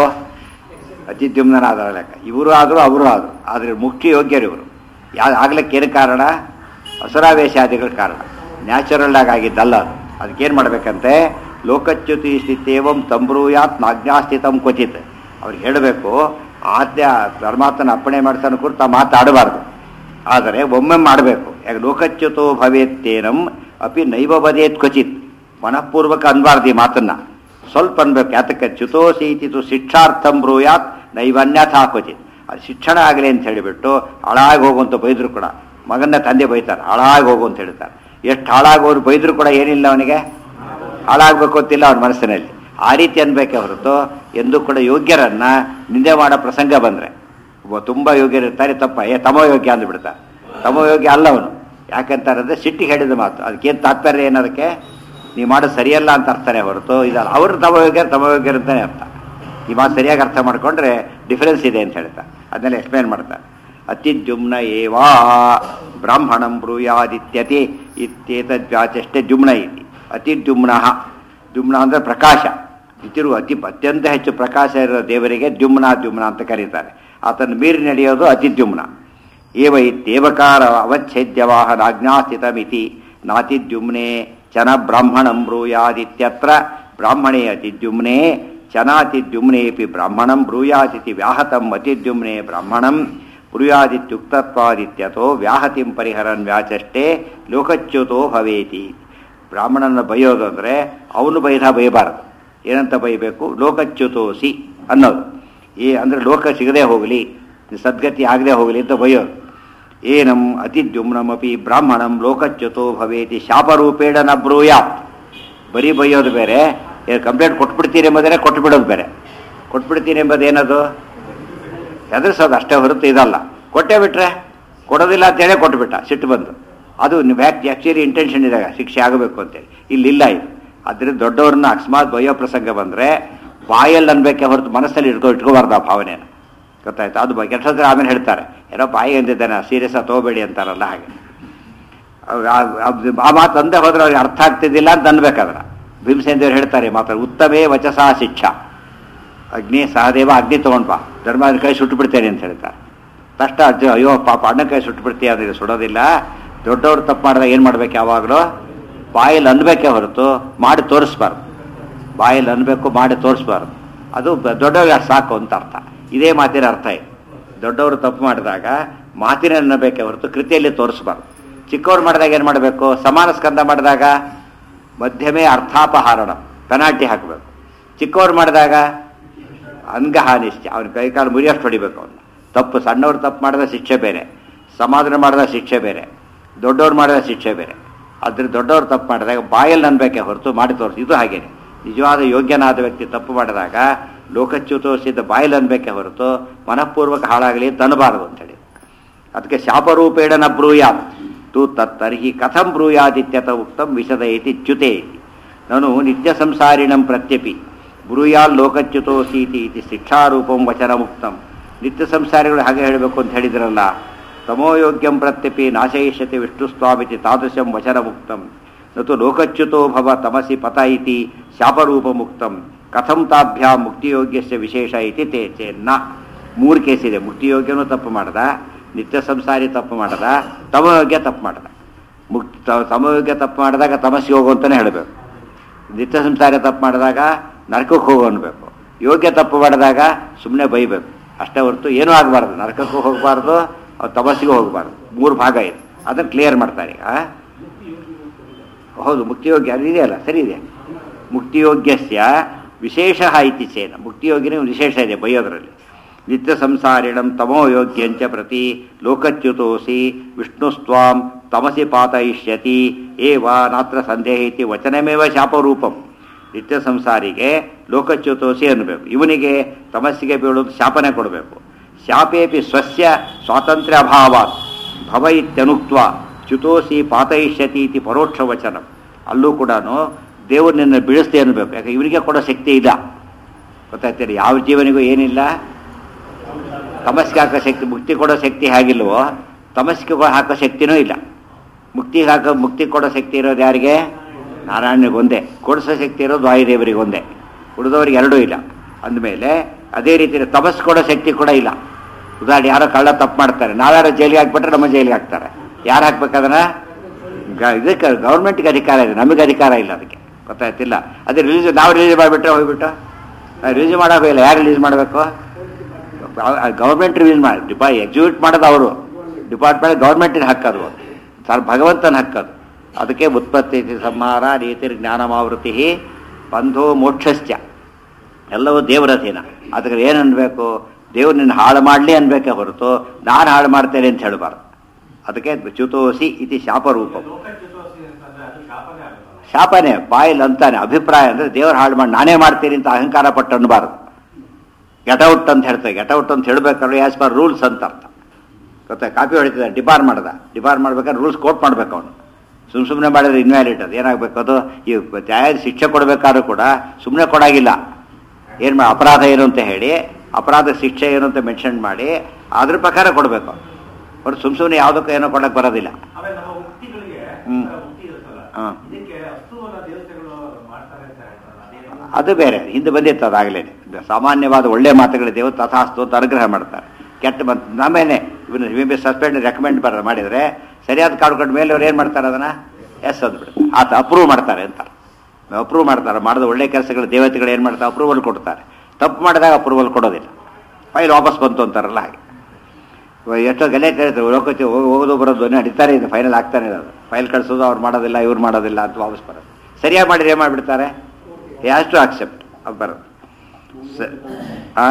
ಅತಿದ್ಯುಮ್ನಾದ ಲೆಕ್ಕ ಇವರು ಆದರೂ ಅವರು ಆದರು ಆದರೆ ಮುಖ್ಯ ಯೋಗ್ಯರು ಇವರು ಯಾ ಆಗ್ಲಿಕ್ಕೆ ಏನು ಕಾರಣ ಅಸುರಾವೇಶಾದಿಗಳ ಕಾರಣ ನ್ಯಾಚುರಲ್ ಆಗಿ ಆಗಿದ್ದಲ್ಲ ಅದು ಅದಕ್ಕೇನು ಮಾಡ್ಬೇಕಂತೆ ಲೋಕಚ್ಯುತಿ ಸ್ಥಿತೇವಂ ತಂಬ್ರೂಯಾತ್ ನಾಜ್ಞಾಸ್ಥಿತಂ ಕ್ವಚಿತ್ ಅವ್ರಿಗೆ ಹೇಳಬೇಕು ಆದ್ಯ ಪರಮಾತ್ಮನ ಅಪ್ಪಣೆ ಮಾಡ್ತಾನೆ ಕುರಿತು ಮಾತಾಡಬಾರ್ದು ಆದರೆ ಒಮ್ಮೆ ಮಾಡಬೇಕು ಯಾಕೆ ಲೋಕಚ್ಯುತೋ ಭವೇತ್ತೇನಂ ಅಪಿ ನೈವ ಬದೇತ್ ಕ್ವಚಿತ್ ಮನಃಪೂರ್ವಕ ಅನ್ಬಾರ್ದು ಈ ಮಾತನ್ನ ಸ್ವಲ್ಪ ಅನ್ಬೇಕು ಯಾತಕ್ಕೆ ಚ್ಯುತೋಸೀತಿತು ಶಿಕ್ಷಾರ್ಥಂ ಬ್ರೂಯಾತ್ ನೈವನ್ಯಥಾ ಕ್ವಚಿತ್ ಅದು ಶಿಕ್ಷಣ ಆಗಲಿ ಅಂತ ಹೇಳಿಬಿಟ್ಟು ಹಾಳಾಗಿ ಹೋಗುವಂತ ಬೈದ್ರು ಕೂಡ ಮಗನ್ನ ತಂದೆ ಬೈತಾರೆ ಹಾಳಾಗಿ ಹೋಗು ಅಂತ ಹೇಳ್ತಾರೆ ಎಷ್ಟು ಹಾಳಾಗೋರು ಬೈದ್ರು ಕೂಡ ಏನಿಲ್ಲ ಅವನಿಗೆ ಹಾಳಾಗಬೇಕು ಅಂತಿಲ್ಲ ಅವನ ಮನಸ್ಸಿನಲ್ಲಿ ಆ ರೀತಿ ಅನ್ಬೇಕೆ ಹೊರತು ಎಂದೂ ಕೂಡ ಯೋಗ್ಯರನ್ನ ನಿಂದೆ ಮಾಡೋ ಪ್ರಸಂಗ ಬಂದ್ರೆ ಒಬ್ಬ ತುಂಬ ಯೋಗ್ಯರಿರ್ತಾರೆ ತಪ್ಪ ಏ ತಮೋ ಯೋಗ್ಯ ಅಂದ್ಬಿಡ್ತಾರೆ ತಮೋ ಯೋಗ್ಯ ಅಲ್ಲ ಅವನು ಯಾಕಂತಾರಂದ್ರೆ ಸಿಟ್ಟಿಗೆ ಹೇಳಿದ ಮಾತು ಅದಕ್ಕೇನು ತಾತ್ಪರ್ಯ ಏನದಕ್ಕೆ ನೀವು ಮಾಡೋದು ಸರಿಯಲ್ಲ ಅಂತ ಅರ್ಥನೇ ಹೊರತು ಇದಲ್ಲ ಅವರು ತಮೋ ಯೋಗ್ಯರು ತಮೋ ಯೋಗ್ಯರು ಅಂತಾನೆ ಅರ್ಥ ಈ ಮಾತು ಸರಿಯಾಗಿ ಅರ್ಥ ಮಾಡ್ಕೊಂಡ್ರೆ ಡಿಫರೆನ್ಸ್ ಇದೆ ಅಂತ ಹೇಳ್ತಾರೆ ಅದನ್ನೆಲ್ಲ ಎಕ್ಸ್ಪ್ಲೇನ್ ಮಾಡ್ತಾರೆ ಅತಿದ್ಯುಮ್ನ ಏವಾ ಬ್ರಾಹ್ಮಣಂ ಬ್ರೂಯಾದಿತ್ಯತಿ ಇತ್ಯೇತದ್ವಾಚಷ್ಟೇ ಜುಮ್ನ ಇತಿ ಅತಿದ್ಯುಮ್ನ ದ್ಯುಮ್ನ ಅಂದರೆ ಪ್ರಕಾಶ ಇತಿರು ಅತಿ ಅತ್ಯಂತ ಹೆಚ್ಚು ಪ್ರಕಾಶ ಇರೋ ದೇವರಿಗೆ ದ್ಯುಮ್ನ ದ್ಯುಮ್ನ ಅಂತ ಕರೀತಾರೆ ಆತನ ಮೀರಿ ನಡೆಯೋದು ಅತಿದ್ಯುಮ್ನ ಏವ ಇತ್ಯೇವಕಾರ ಅವಚ್ಛೇದ್ಯವಾಹನಾಜ್ಞಾಸ್ಥಿತಮಿತಿ ನಾತಿದ್ಯುಮ್ನೆ ಚನ ಬ್ರಾಹ್ಮಣಂ ಬ್ರೂಯಾದಿತ್ಯತ್ರ ಬ್ರಾಹ್ಮಣೇ ಅತಿದ್ಯುಮ್ನೆ ಚನಾತಿದ್ಯುಮ್ನೇಪಿ ಬ್ರಾಹ್ಮಣಂ ಬ್ರೂಯಾದಿತಿ ವ್ಯಾಹತಂ ಅತಿದ್ಯುಮ್ನೆ ಬ್ರಾಹ್ಮಣಂ ಬ್ರೂಯಾದಿತ್ಯುಕ್ತತ್ವಾದಿತ್ಯತೋ ವ್ಯಾಹತಿಂ ಪರಿಹರನ್ ವ್ಯಾಚಷ್ಟೇ ಲೋಕಚ್ಯುತೋ ಭವೇತಿ ಬ್ರಾಹ್ಮಣನ ಬೈಯೋದು ಅಂದರೆ ಅವನು ಬೈದ ಬೈಬಾರದು ಏನಂತ ಬೈಬೇಕು ಲೋಕಚ್ಯುತೋಸಿ ಅನ್ನೋದು ಏ ಅಂದರೆ ಲೋಕ ಸಿಗದೆ ಹೋಗಲಿ ಸದ್ಗತಿ ಆಗದೆ ಹೋಗಲಿ ಅಂತ ಬೈಯೋದು ಏನಂ ಅತಿದ್ಯುಮ್ನಮಪಿ ಬ್ರಾಹ್ಮಣಂ ಲೋಕಚ್ಯುತೋ ಭವೇತಿ ಶಾಪರೂಪೇಣ ನ ಬ್ರೂಯಾತ್ ಬರೀ ಬೈಯೋದು ಬೇರೆ ಏನು ಕಂಪ್ಲೇಂಟ್ ಕೊಟ್ಬಿಡ್ತೀರಿ ಎಂಬುದೇ ಕೊಟ್ಟು ಬಿಡೋದು ಬೇರೆ ಕೊಟ್ಬಿಡ್ತೀನಿ ಎಂಬುದು ಏನದು ಹೆದರ್ಸೋದು ಅಷ್ಟೇ ಹೊರತು ಇದಲ್ಲ ಕೊಟ್ಟೇ ಬಿಟ್ರೆ ಕೊಡೋದಿಲ್ಲ ಅಂತೇಳಿ ಕೊಟ್ಬಿಟ್ಟ ಸಿಟ್ಟು ಬಂದು ಅದು ಆ್ಯಕ್ಚುಲಿ ಇಂಟೆನ್ಷನ್ ಇದೆ ಶಿಕ್ಷೆ ಆಗಬೇಕು ಅಂತೇಳಿ ಇಲ್ಲಿಲ್ಲ ಇದು ಅದರಿಂದ ದೊಡ್ಡವ್ರನ್ನ ಅಕಸ್ಮಾತ್ ಬಯ್ಯೋ ಪ್ರಸಂಗ ಬಂದರೆ ಬಾಯಲ್ಲಿ ಅನ್ಬೇಕೆ ಹೊರತು ಮನಸ್ಸಲ್ಲಿ ಇಟ್ಕೊ ಇಟ್ಕೋಬಾರ್ದು ಆ ಭಾವನೆಯನ್ನು ಗೊತ್ತಾಯ್ತು ಅದು ಕೆಟ್ಟದ್ರೆ ಆಮೇಲೆ ಹೇಳ್ತಾರೆ ಏನೋ ಬಾಯಿ ಅಂದಿದ್ದಾನೆ ಸೀರಿಯಸ್ ಆಗಿ ತಗೋಬೇಡಿ ಅಂತಾರಲ್ಲ ಹಾಗೆ ಅವ್- ಆ- ಆ- ಆ ಮಾತು ಅಂದೇ ಹೋದ್ರೆ ಅವ್ರಿಗೆ ಅರ್ಥ ಆಗ್ತಿದ್ದಿಲ್ಲ ಅಂತ ಅನ್ಬೇಕಾದ್ರೆ ಭೀಮಸೇನ್ ದೇವ್ರು ಹೇಳ್ತಾರೆ ಮಾತ್ರ ಉತ್ತಮೇ ವಚಸಾ ಶಿಕ್ಷಾ ಅಗ್ನಿ ಸಹದೇವ ಅಗ್ನಿ ತೊಗೊಂಡು ಬಾ ಧರ್ಮರಾಜನ ಕೈ ಸುಟ್ಟು ಬಿಡ್ತೇನೆ ಅಂತ ಹೇಳ್ತಾರೆ ತಷ್ಟ ಅಜ್ಜ ಅಯ್ಯೋ ಪಾಪ ಅಣ್ಣ ಕೈ ಸುಟ್ಟು ಬಿಡ್ತೀಯ ಅಂದ್ರೆ ಸುಡೋದಿಲ್ಲ ದೊಡ್ಡವ್ರು ತಪ್ಪು ಮಾಡಿದಾಗ ಏನು ಮಾಡ್ಬೇಕು ಯಾವಾಗಲೂ ಬಾಯಲ್ಲಿ ಅನ್ಬೇಕೇ ಹೊರತು ಮಾಡಿ ತೋರಿಸ್ಬಾರ್ದು ಬಾಯಲ್ಲಿ ಅನ್ಬೇಕು ಮಾಡಿ ತೋರಿಸ್ಬಾರ್ದು ಅದು ಬ- ದೊಡ್ಡವ್ರಿಗೆ ಅಷ್ಟ್ ಸಾಕು ಅಂತ ಅರ್ಥ ಇದೇ ಮಾತಿನ ಅರ್ಥ ಇದೆ ದೊಡ್ಡವರು ತಪ್ಪು ಮಾಡಿದಾಗ ಮಾತಿನ ಅನ್ನಬೇಕೇ ಹೊರತು ಕೃತಿಯಲ್ಲಿ ತೋರಿಸ್ಬಾರ್ದು ಚಿಕ್ಕವ್ರು ಮಾಡಿದಾಗ ಏನು ಮಾಡಬೇಕು ಸಮಾನ ಸ್ಕಂದ ಮಾಡಿದಾಗ ಮಧ್ಯಮೇ ಅರ್ಥಾಪಹಾರಣ ಪೆನಾಲ್ಟಿ ಹಾಕಬೇಕು ಚಿಕ್ಕವ್ರು ಮಾಡಿದಾಗ ಅಂಗಹಾನಿಶ್ಚ ಅವನ ಕೈಕಾಲು ಮುರಿಯಷ್ಟು ಹೊಡಿಬೇಕು ಅವನು ತಪ್ಪು ಸಣ್ಣವ್ರು ತಪ್ಪು ಮಾಡಿದ ಶಿಕ್ಷೆ ಬೇರೆ ಸಮಾಧಾನ ಮಾಡಿದ ಶಿಕ್ಷೆ ಬೇರೆ ದೊಡ್ಡವ್ರು ಮಾಡಿದ ಶಿಕ್ಷೆ ಬೇರೆ ಅದ್ರ ದೊಡ್ಡವ್ರು ತಪ್ಪು ಮಾಡಿದಾಗ ಬಾಯಲ್ಲಿ ಅನ್ಬೇಕೆ ಹೊರತು ಮಾಡಿ ತೋರಿಸಿ ಇದು ಹಾಗೇನೆ ನಿಜವಾದ ಯೋಗ್ಯನಾದ ವ್ಯಕ್ತಿ ತಪ್ಪು ಮಾಡಿದಾಗ ಲೋಕಚ್ಯುತೋಷಿದ ಬಾಯಲ್ಲಿ ಅನ್ಬೇಕೆ ಹೊರತು ಮನಃಪೂರ್ವಕ ಹಾಳಾಗಲಿ ಅಂತ ಅನ್ನಬಾರದು ಅಂತೇಳಿ ಅದಕ್ಕೆ ಶಾಪರೂಪೇಣ ನ ಬ್ರೂಯಾತ್ ತು ತತ್ತರ್ಹಿ ಕಥಂ ಬ್ರೂಯಾದಿತ್ಯತ ಉಕ್ತಂ ವಿಶದ ಇತಿ ಚ್ಯುತೆ ಇತಿ ನಾನು ನಿತ್ಯ ಸಂಸಾರಿಣಂ ಪ್ರತ್ಯಪಿ ಬ್ರೂಯಾಲ್ ಲೋಕಚ್ಯುತೋಸೀತಿ ಇತಿ ಶಿಕ್ಷಾರೂಪಂ ವಚನ ಮುಕ್ತಂ ನಿತ್ಯ ಸಂಸಾರಿಗಳು ಹಾಗೆ ಹೇಳಬೇಕು ಅಂತ ಹೇಳಿದ್ರಲ್ಲ ತಮೋಯೋಗ್ಯಂ ಪ್ರತ್ಯಪಿ ನಾಶಯಿಷ್ಯತೆ ವಿಷ್ಣುಸ್ವಾಮಿತಿ ತಾದೃಶಂ ವಚನ ಮುಕ್ತಂ ನತು ಲೋಕಚ್ಯುತೋ ಭವ ತಮಸಿ ಪತ ಇತಿ ಶಾಪರೂಪ ಮುಕ್ತಂ ಕಥಂ ತಾಭ್ಯಾಂ ಮುಕ್ತಿಯೋಗ್ಯಸ್ಯ ವಿಶೇಷ ಇತಿ ತೇ ಚೇನ್ನ ಮೂರು ಕೇಸ್ ಇದೆ ಮುಕ್ತಿಯೋಗ್ಯನೂ ತಪ್ಪು ಮಾಡ್ದ ನಿತ್ಯ ಸಂಸಾರಿ ತಪ್ಪು ಮಾಡದ ತಮಯೋಗ್ಯ ತಪ್ಪು ಮಾಡದ ಮುಕ್ತಿ ತ- ತಮಯೋಗ್ಯ ತಪ್ಪು ಮಾಡಿದಾಗ ತಮಸ್ಸಿಗೆ ಹೋಗು ಅಂತಲೇ ಹೇಳಬೇಕು ನಿತ್ಯ ಸಂಸಾರ ತಪ್ಪು ಮಾಡಿದಾಗ ನರಕಕ್ಕೆ ಹೋಗು ಅನ್ಬೇಕು ಯೋಗ್ಯ ತಪ್ಪು ಮಾಡಿದಾಗ ಸುಮ್ಮನೆ ಬೈಬೇಕು ಅಷ್ಟೇ ಹೊರತು ಏನೂ ಆಗಬಾರ್ದು ನರಕಕ್ಕೂ ಹೋಗಬಾರ್ದು ಅವ್ರು ತಮಸ್ಸಿಗೂ ಹೋಗಬಾರ್ದು ಮೂರು ಭಾಗ ಇದೆ ಅದನ್ನು ಕ್ಲಿಯರ್ ಮಾಡ್ತಾರೆ ಈಗ ಹೌದು ಮುಕ್ತಿಯೋಗ್ಯ ಅದು ಇದೆಯಲ್ಲ ಸರಿ ಇದೆ ಮುಕ್ತಿಯೋಗ್ಯಸ್ಯ ವಿಶೇಷ ಇತಿ ಚೇನ ಮುಕ್ತಿಯೋಗ್ಯನೇ ಒಂದು ವಿಶೇಷ ಇದೆ ಬೈಯೋದ್ರಲ್ಲಿ ನಿತ್ಯ ಸಂಸಾರಿಣಂ ತಮೋ ಯೋಗ್ಯಂಚ ಪ್ರತಿ ಲೋಕಚ್ಯುತೋಸಿ ವಿಷ್ಣುಸ್ತ್ವಾಂ ತಮಸಿ ಪಾತಯಿಷ್ಯತಿ ಏವ ನಾತ್ರ ಸಂದೇಹ ಇತಿ ವಚನಮೇವ ಶಾಪರೂಪಂ ನಿತ್ಯ ಸಂಸಾರಿಗೆ ಲೋಕಚ್ಯುತೋಸಿ ಅನ್ನಬೇಕು ಇವನಿಗೆ ತಮಸ್ಸಿಗೆ ಬೀಳೋದು ಶಾಪನೆ ಕೊಡಬೇಕು ಶಾಪೇಪಿ ಸ್ವಸ್ಯ ಸ್ವಾತಂತ್ರ್ಯ ಅಭಾವಾತ್ ಭವ ಇತ್ಯನುಕ್ತ ಚ್ಯುತೋಸಿ ಪಾತಯಿಷ್ಯತಿ ಇತಿ ಪರೋಕ್ಷ ವಚನ ಅಲ್ಲೂ ಕೂಡ ದೇವರು ನಿನ್ನ ಬೀಳಿಸ್ತೆ ಅನ್ನಬೇಕು ಯಾಕೆ ಇವನಿಗೆ ಕೊಡೋ ಶಕ್ತಿ ಇಲ್ಲ ಗೊತ್ತಾಗ್ತೀರಿ ಯಾವ ಜೀವನಿಗೂ ಏನಿಲ್ಲ ತಮಸ್ಗೆ ಹಾಕೋ ಶಕ್ತಿ ಮುಕ್ತಿ ಕೊಡೋ ಶಕ್ತಿ ಹೇಗಿಲ್ವೋ ತಮಸ್ಗೆ ಕೊ- ಹಾಕೋ ಶಕ್ತಿನೂ ಇಲ್ಲ ಮುಕ್ತಿ ಹಾಕೋ ಮುಕ್ತಿ ಕೊಡೋ ಶಕ್ತಿ ಇರೋದು ಯಾರಿಗೆ ನಾರಾಯಣನಿಗೆ ಒಂದೇ ಕೊಡಿಸೋ ಶಕ್ತಿ ಇರೋದು ವಾಯುದೇವರಿಗೆ ಒಂದೇ ಉಳಿದವರಿಗೆ ಎರಡೂ ಇಲ್ಲ ಅಂದಮೇಲೆ ಅದೇ ರೀತಿ ತಪಸ್ ಕೊಡೋ ಶಕ್ತಿ ಕೂಡ ಇಲ್ಲ ಉದಾಹರಣೆ ಯಾರೋ ಕಳ್ಳ ತಪ್ಪು ಮಾಡ್ತಾರೆ ನಾವ್ಯಾರೋ ಜೈಲಿಗೆ ಹಾಕ್ಬಿಟ್ರೆ ನಮ್ಮ ಜೈಲಿಗೆ ಹಾಕ್ತಾರೆ ಯಾರು ಹಾಕ್ಬೇಕದನ್ನ ಗ- ಇದಕ್ಕೆ ಗೌರ್ಮೆಂಟ್ಗೆ ಅಧಿಕಾರ ಇದೆ ನಮಗೆ ಅಧಿಕಾರ ಇಲ್ಲ ಅದಕ್ಕೆ ಗೊತ್ತಾಯ್ತಿಲ್ಲ ಅದೇ ರಿಲೀಸ್ ನಾವು ರಿಲೀಸ್ ಮಾಡಿಬಿಟ್ರೆ ಹೋಗ್ಬಿಟ್ಟು ರಿಲೀಸ್ ಮಾಡೋಕೆ ಇಲ್ಲ ಯಾರು ರಿಲೀಸ್ ಮಾಡಬೇಕು ಗೌರ್ಮೆಂಟ್ ರಿಲೀಸ್ ಮಾಡಿ ಡಿಪಾ ಎಕ್ಸಿಕ್ಯೂಟ್ ಮಾಡೋದು ಅವರು ಡಿಪಾರ್ಟ್ಮೆಂಟ್ ಗೌರ್ಮೆಂಟಿನ ಹಕ್ಕದು ಸರ್ ಭಗವಂತನ ಹಕ್ಕದು ಅದಕ್ಕೆ ಉತ್ಪತ್ತಿ ಸಂಹಾರ ರೀತಿ ಜ್ಞಾನಮಾವೃತಿ ಬಂಧೋ ಮೋಕ್ಷಶ್ಚ ಎಲ್ಲವೂ ದೇವರ ಅಧೀನ ಅದಕ್ಕೆ ಏನು ಅನ್ಬೇಕು ದೇವ್ರು ನಿನ್ನ ಹಾಳು ಮಾಡಲಿ ಅನ್ಬೇಕೆ ಹೊರತು ನಾನು ಹಾಳು ಮಾಡ್ತೇನೆ ಅಂತ ಹೇಳಬಾರ್ದು ಅದಕ್ಕೆ ಚ್ಯುತೋಸಿ ಇತಿ ಶಾಪರೂಪಂ ಲೋಕಚ್ಯುತೋಸಿ ಅಂತಂದ್ರೆ ಅದು ಶಾಪನೇ ಆಗುತ್ತಲ್ಲ ಶಾಪನೆ ಬಾಯಲ್ಲಿ ಅಂತಾನೆ ಅಭಿಪ್ರಾಯ ಅಂದ್ರೆ ದೇವ್ರು ಹಾಳು ಮಾಡಿ ನಾನೇ ಮಾಡ್ತೀನಿ ಅಂತ ಅಹಂಕಾರ ಪಟ್ಟು ಅನ್ಬಾರ್ದು ಗೆಟೌಟ್ ಅಂತ ಹೇಳ್ತಾರೆ ಗೆಟೌಟ್ ಅಂತ ಹೇಳ್ಬೇಕಾದ್ರೆ ಆಸ್ ಪರ್ ರೂಲ್ಸ್ ಅಂತ ಅರ್ಥ ಗೊತ್ತಾ ಕಾಪಿ ಹೊಡಿತಿದ್ದ ಡಿಬಾರ್ ಮಾಡ್ದ ಡಿಬಾರ್ ಮಾಡ್ಬೇಕಾದ್ರೆ ರೂಲ್ಸ್ ಕೋಟ್ ಮಾಡ್ಬೇಕು ಅವನು ಸುಮ್ ಸುಮ್ಮನೆ ಮಾಡಿದ್ರೆ ಇನ್ವ್ಯಾಲಿಡ್ ಅದು ಏನಾಗಬೇಕು ಅದು ಈ ನ್ಯಾಯ ಶಿಕ್ಷೆ ಕೊಡಬೇಕಾದ್ರೂ ಕೂಡ ಸುಮ್ಮನೆ ಕೊಡಾಗಿಲ್ಲ ಏನು ಮಾಡಿ ಅಪರಾಧ ಏನು ಅಂತ ಹೇಳಿ ಅಪರಾಧ ಶಿಕ್ಷೆ ಏನು ಅಂತ ಮೆನ್ಷನ್ ಮಾಡಿ ಅದ್ರ ಪ್ರಕಾರ ಕೊಡಬೇಕು ಬಟ್ ಸುಮ್ ಸುಮ್ಮನೆ ಯಾವುದಕ್ಕೂ ಏನೋ ಕೊಡಕ್ಕೆ ಬರೋದಿಲ್ಲ ಆಮೇಲೆ ನಮ್ಮ ಮುಕ್ತಿಗಳಿಗೆ ಹ್ಮ್. ಒಂಥರ ಮುಕ್ತಿ ಇರುತ್ತಲ್ಲ ಹಾ. ಇದಕ್ಕೆ ಅಸ್ತುವನ್ನ ದೇವತೆಗಳು ಮಾಡ್ತಾರೆ ಅಂತ ಹೇಳ್ತಾರಲ್ಲ ಅದೇನು ಅದು ಬೇರೆ ಹಿಂದೆ ಬಂದಿತ್ತು ಅದಾಗಲೇ ಸಾಮಾನ್ಯವಾದ ಒಳ್ಳೆ ಮಾತುಗಳಿದ್ದೇವೆ ತಥಾಸ್ತು ಅಂತ ಅನುಗ್ರಹ ಮಾಡ್ತಾರೆ ಕೆಟ್ಟ ಬಂತು ನಮೇನೆ ಇವನು ಬಿ ಸಸ್ಪೆಂಡ್ ರೆಕಮೆಂಡ್ ಬರ ಮಾಡಿದರೆ ಸರಿಯಾದ ಕಾರ್ಡ್ ಕೊಟ್ಟ ಮೇಲೆ ಅವ್ರು ಏನು ಮಾಡ್ತಾರೆ ಅದನ್ನು ಎಸ್ ಅಂದ್ಬಿಡ್ತಾರೆ ಆತ ಅಪ್ರೂವ್ ಮಾಡ್ತಾರೆ ಅಂತ ಅಪ್ರೂವ್ ಮಾಡ್ತಾರೆ ಮಾಡಿದ ಒಳ್ಳೆ ಕೆಲಸಗಳು ದೇವತೆಗಳು ಏನು ಮಾಡ್ತಾರೆ ಅಪ್ರೂವಲ್ ಕೊಡ್ತಾರೆ ತಪ್ಪು ಮಾಡಿದಾಗ ಅಪ್ರೂವಲ್ ಕೊಡೋದಿಲ್ಲ ಫೈಲ್ ವಾಪಸ್ ಬಂತು ಅಂತಾರಲ್ಲ ಹಾಗೆ ಇವಾಗ ಎಷ್ಟೋ ಗಲಾಟೆ ಹೇಳ್ತಾರೆ ಲೋಕಕ್ಕೆ ಹೋಗಿ ಹೋಗೋದು ಬರೋದು ನಡೀತಾರೆ ಇದು ಫೈನಲ್ ಆಗ್ತಾನೆ ಇರೋದು ಫೈಲ್ ಕಳಿಸೋದು ಅವ್ರು ಮಾಡೋದಿಲ್ಲ ಇವ್ರು ಮಾಡೋದಿಲ್ಲ ಅಂತ ವಾಪಸ್ ಬರೋದು ಸರಿಯಾಗಿ ಮಾಡಿದ್ರೆ ಏನು ಮಾಡಿಬಿಡ್ತಾರೆ ಹ್ಯಾಸ್ ಟು ಅಕ್ಸೆಪ್ಟ್ ಅದು ಬರೋದು ಸ ಆ?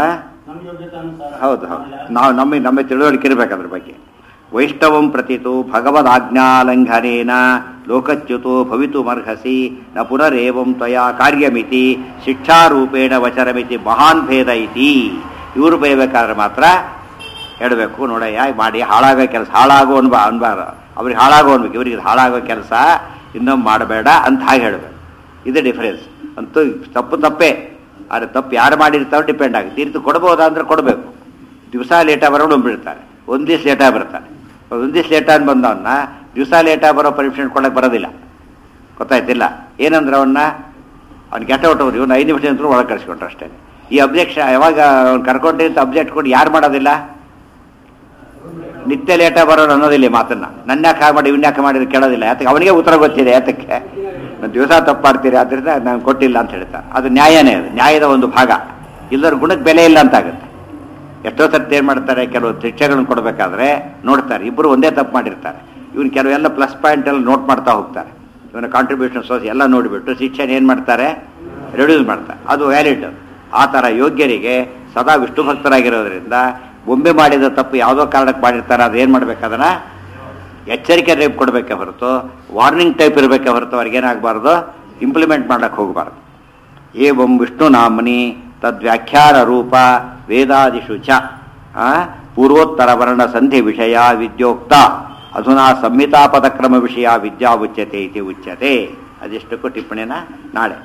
ಹೌದು ಹೌದು ನಾವು ನಮ್ಮ ನಮ್ಮ ತಿಳುವಳಿಕೆ ಇರಬೇಕು ಅದ್ರ ಬಗ್ಗೆ ವೈಷ್ಣವಂ ಪ್ರತಿತು ಭಗವದಾಜ್ಞಾಲಂಘನೇನ ಲೋಕಚ್ಯುತೋ ಭವಿತುಮರ್ಹಸಿ ನ ಪುನರೇವಂ ತ್ವಯಾ ಕಾರ್ಯಮಿತಿ ಶಿಕ್ಷಾರೂಪೇಣ ವಚನಮಿತಿ ಮಹಾನ್ ಭೇದ ಇತಿ ಇವರು ಬೈಬೇಕಾದ್ರೆ ಮಾತ್ರ ಹೇಳಬೇಕು ನೋಡಯ್ಯ ಮಾಡಿ ಹಾಳಾಗೋ ಕೆಲಸ ಹಾಳಾಗೋ ಅನ್ಬಾ ಅನ್ಬಾರ ಅವ್ರಿಗೆ ಹಾಳಾಗೋ ಅನ್ಬೇಕು ಇವ್ರಿಗೆ ಇದು ಹಾಳಾಗೋ ಕೆಲಸ ಇನ್ನೊಮ್ಮೆ ಮಾಡಬೇಡ ಅಂತ ಹಾಗೆ ಹೇಳಬೇಕು ಇದು ಡಿಫರೆನ್ಸ್ ಅಂತೂ ತಪ್ಪು ತಪ್ಪೇ ಆದರೆ ತಪ್ಪು ಯಾರು ಮಾಡಿರ್ತಾರೋ ಡಿಪೆಂಡ್ ಆಗುತ್ತೆ ಈ ರೀತಿ ಕೊಡ್ಬೋದಾ ಅಂದ್ರೆ ಕೊಡಬೇಕು ದಿವಸ ಲೇಟಾಗಿ ಬರೋನು ಬಿಡ್ತಾರೆ ಒಂದು ದಿವಸ ಲೇಟಾಗಿ ಬರ್ತಾನೆ ಒಂದು ದಿವಸ ಲೇಟಾಗಿ ಬಂದವನ್ನ ದಿವಸ ಲೇಟಾಗಿ ಬರೋ ಪರ್ಮಿಷನ್ ಕೊಡಕ್ಕೆ ಬರೋದಿಲ್ಲ ಗೊತ್ತಾಯ್ತಿಲ್ಲ ಏನಂದ್ರೆ ಅವನ್ನ ಅವ್ನು ಗೆಟ ಹೊಟ್ಟವ್ರು ಇವನು ಐದು ನಿಮಿಷ ನಂತರ ಒಳಗೆ ಕಳಿಸ್ಕೊಂಡ್ರು ಅಷ್ಟೇ ಈ ಅಬ್ಜೆಕ್ಷನ್ ಯಾವಾಗ ಕರ್ಕೊಂಡಿರ್ತ ಅಬ್ಜೆಕ್ಟ್ ಕೊಟ್ಟು ಯಾರು ಮಾಡೋದಿಲ್ಲ ನಿತ್ಯ ಲೇಟ ಬರೋರು ಅನ್ನೋದಿಲ್ಲ ಈ ಮಾತನ್ನ ನನ್ನ ಯಾಕೆ ಹಾಗೆ ಮಾಡಿ ಇವ್ನ ಯಾಕೆ ಮಾಡಿದ್ರೆ ಕೇಳೋದಿಲ್ಲ ಯಾತಕ್ಕೆ ಅವನಿಗೆ ಉತ್ತರ ಗೊತ್ತಿದೆ ಯಾತಕ್ಕೆ ಒಂದು ದಿವಸ ತಪ್ಪಾಡ್ತೀರಿ ಆದ್ರಿಂದ ನಾನು ಕೊಟ್ಟಿಲ್ಲ ಅಂತ ಹೇಳ್ತಾರೆ ಅದು ನ್ಯಾಯನೇ ಅದು ನ್ಯಾಯದ ಒಂದು ಭಾಗ ಇಲ್ಲರ ಗುಣಕ್ಕೆ ಬೆಲೆ ಇಲ್ಲ ಅಂತಾಗುತ್ತೆ ಎಷ್ಟೋ ಸರ್ತಿ ಏನು ಮಾಡ್ತಾರೆ ಕೆಲವು ಶಿಕ್ಷೆಗಳನ್ನು ಕೊಡಬೇಕಾದ್ರೆ ನೋಡ್ತಾರೆ ಇಬ್ಬರು ಒಂದೇ ತಪ್ಪು ಮಾಡಿರ್ತಾರೆ ಇವನು ಕೆಲವೆಲ್ಲ ಪ್ಲಸ್ ಪಾಯಿಂಟ್ ಎಲ್ಲ ನೋಟ್ ಮಾಡ್ತಾ ಹೋಗ್ತಾರೆ ಇವನ ಕಾಂಟ್ರಿಬ್ಯೂಷನ್ ಸೋರ್ಸ್ ಎಲ್ಲ ನೋಡಿಬಿಟ್ಟು ಶಿಕ್ಷೆನ ಏನು ಮಾಡ್ತಾರೆ ರೆಡ್ಯೂಸ್ ಮಾಡ್ತಾರೆ ಅದು ವ್ಯಾಲಿಡ್ ಆ ಥರ ಯೋಗ್ಯರಿಗೆ ಸದಾ ವಿಷ್ಣು ಭಕ್ತರಾಗಿರೋದ್ರಿಂದ ಬೊಂಬೆ ಮಾಡಿದ ತಪ್ಪು ಯಾವುದೋ ಕಾರಣಕ್ಕೆ ಮಾಡಿರ್ತಾರೆ ಅದು ಏನು ಮಾಡ್ಬೇಕು ಅದನ್ನ ಎಚ್ಚರಿಕೆ ಟೈಪ್ ಕೊಡಬೇಕೆ ಹೊರತು ವಾರ್ನಿಂಗ್ ಟೈಪ್ ಇರಬೇಕೆ ಹೊರತು ಅವ್ರಿಗೇನಾಗಬಾರ್ದು ಇಂಪ್ಲಿಮೆಂಟ್ ಮಾಡಕ್ಕೆ ಹೋಗಬಾರ್ದು ಏವಂ ವಿಷ್ಣು ನಾಮನಿ ತದ್ವ್ಯಾಖ್ಯಾನ ರೂಪ ವೇದಾದಿಷು ಚ ಆ, ಪೂರ್ವೋತ್ತರ ವರ್ಣ ಸಂಧಿ ವಿಷಯ ವಿದ್ಯೋಕ್ತ ಅಧುನಾ ಸಂಹಿತಾಪದಕ್ರಮ ವಿಷಯ ವಿದ್ಯಾ ಉಚ್ಯತೆ ಇತಿ ಉಚ್ಯತೆ ಅದೆಷ್ಟಕ್ಕೂ ಟಿಪ್ಪಣಿನ ನಾಳೆ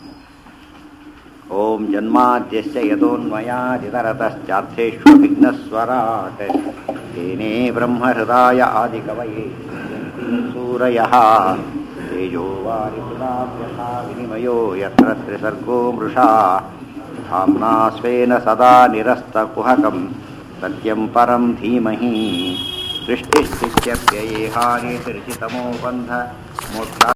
ಓಂ ಜನ್ಮಾದ್ಯಸ್ಯ ಯದೋನ್ಮಯಾದಿತರತಶ್ಚಾರ್ಥೇಷು ವಿಘ್ನಸ್ವರಾಟ್ ತೇನೇ ಬ್ರಹ್ಮಹೃದಾಯ ಆದಿಕವಯೇ ಸೂರಯಃ ತೇಜೋ ವಾರಿಸುತಾಭ್ಯಥಾ ವಿನಿಮಯೋ ಯತ್ರ ತ್ರಿಸರ್ಗೋ ಮೃಷಾ धाम्ना स्वेन सदा निरस्तकुहकं सत्यं परं धीमहि सृष्टिस्थित्यप्ययेहानितिर्षितमो बन्ध मोक्षा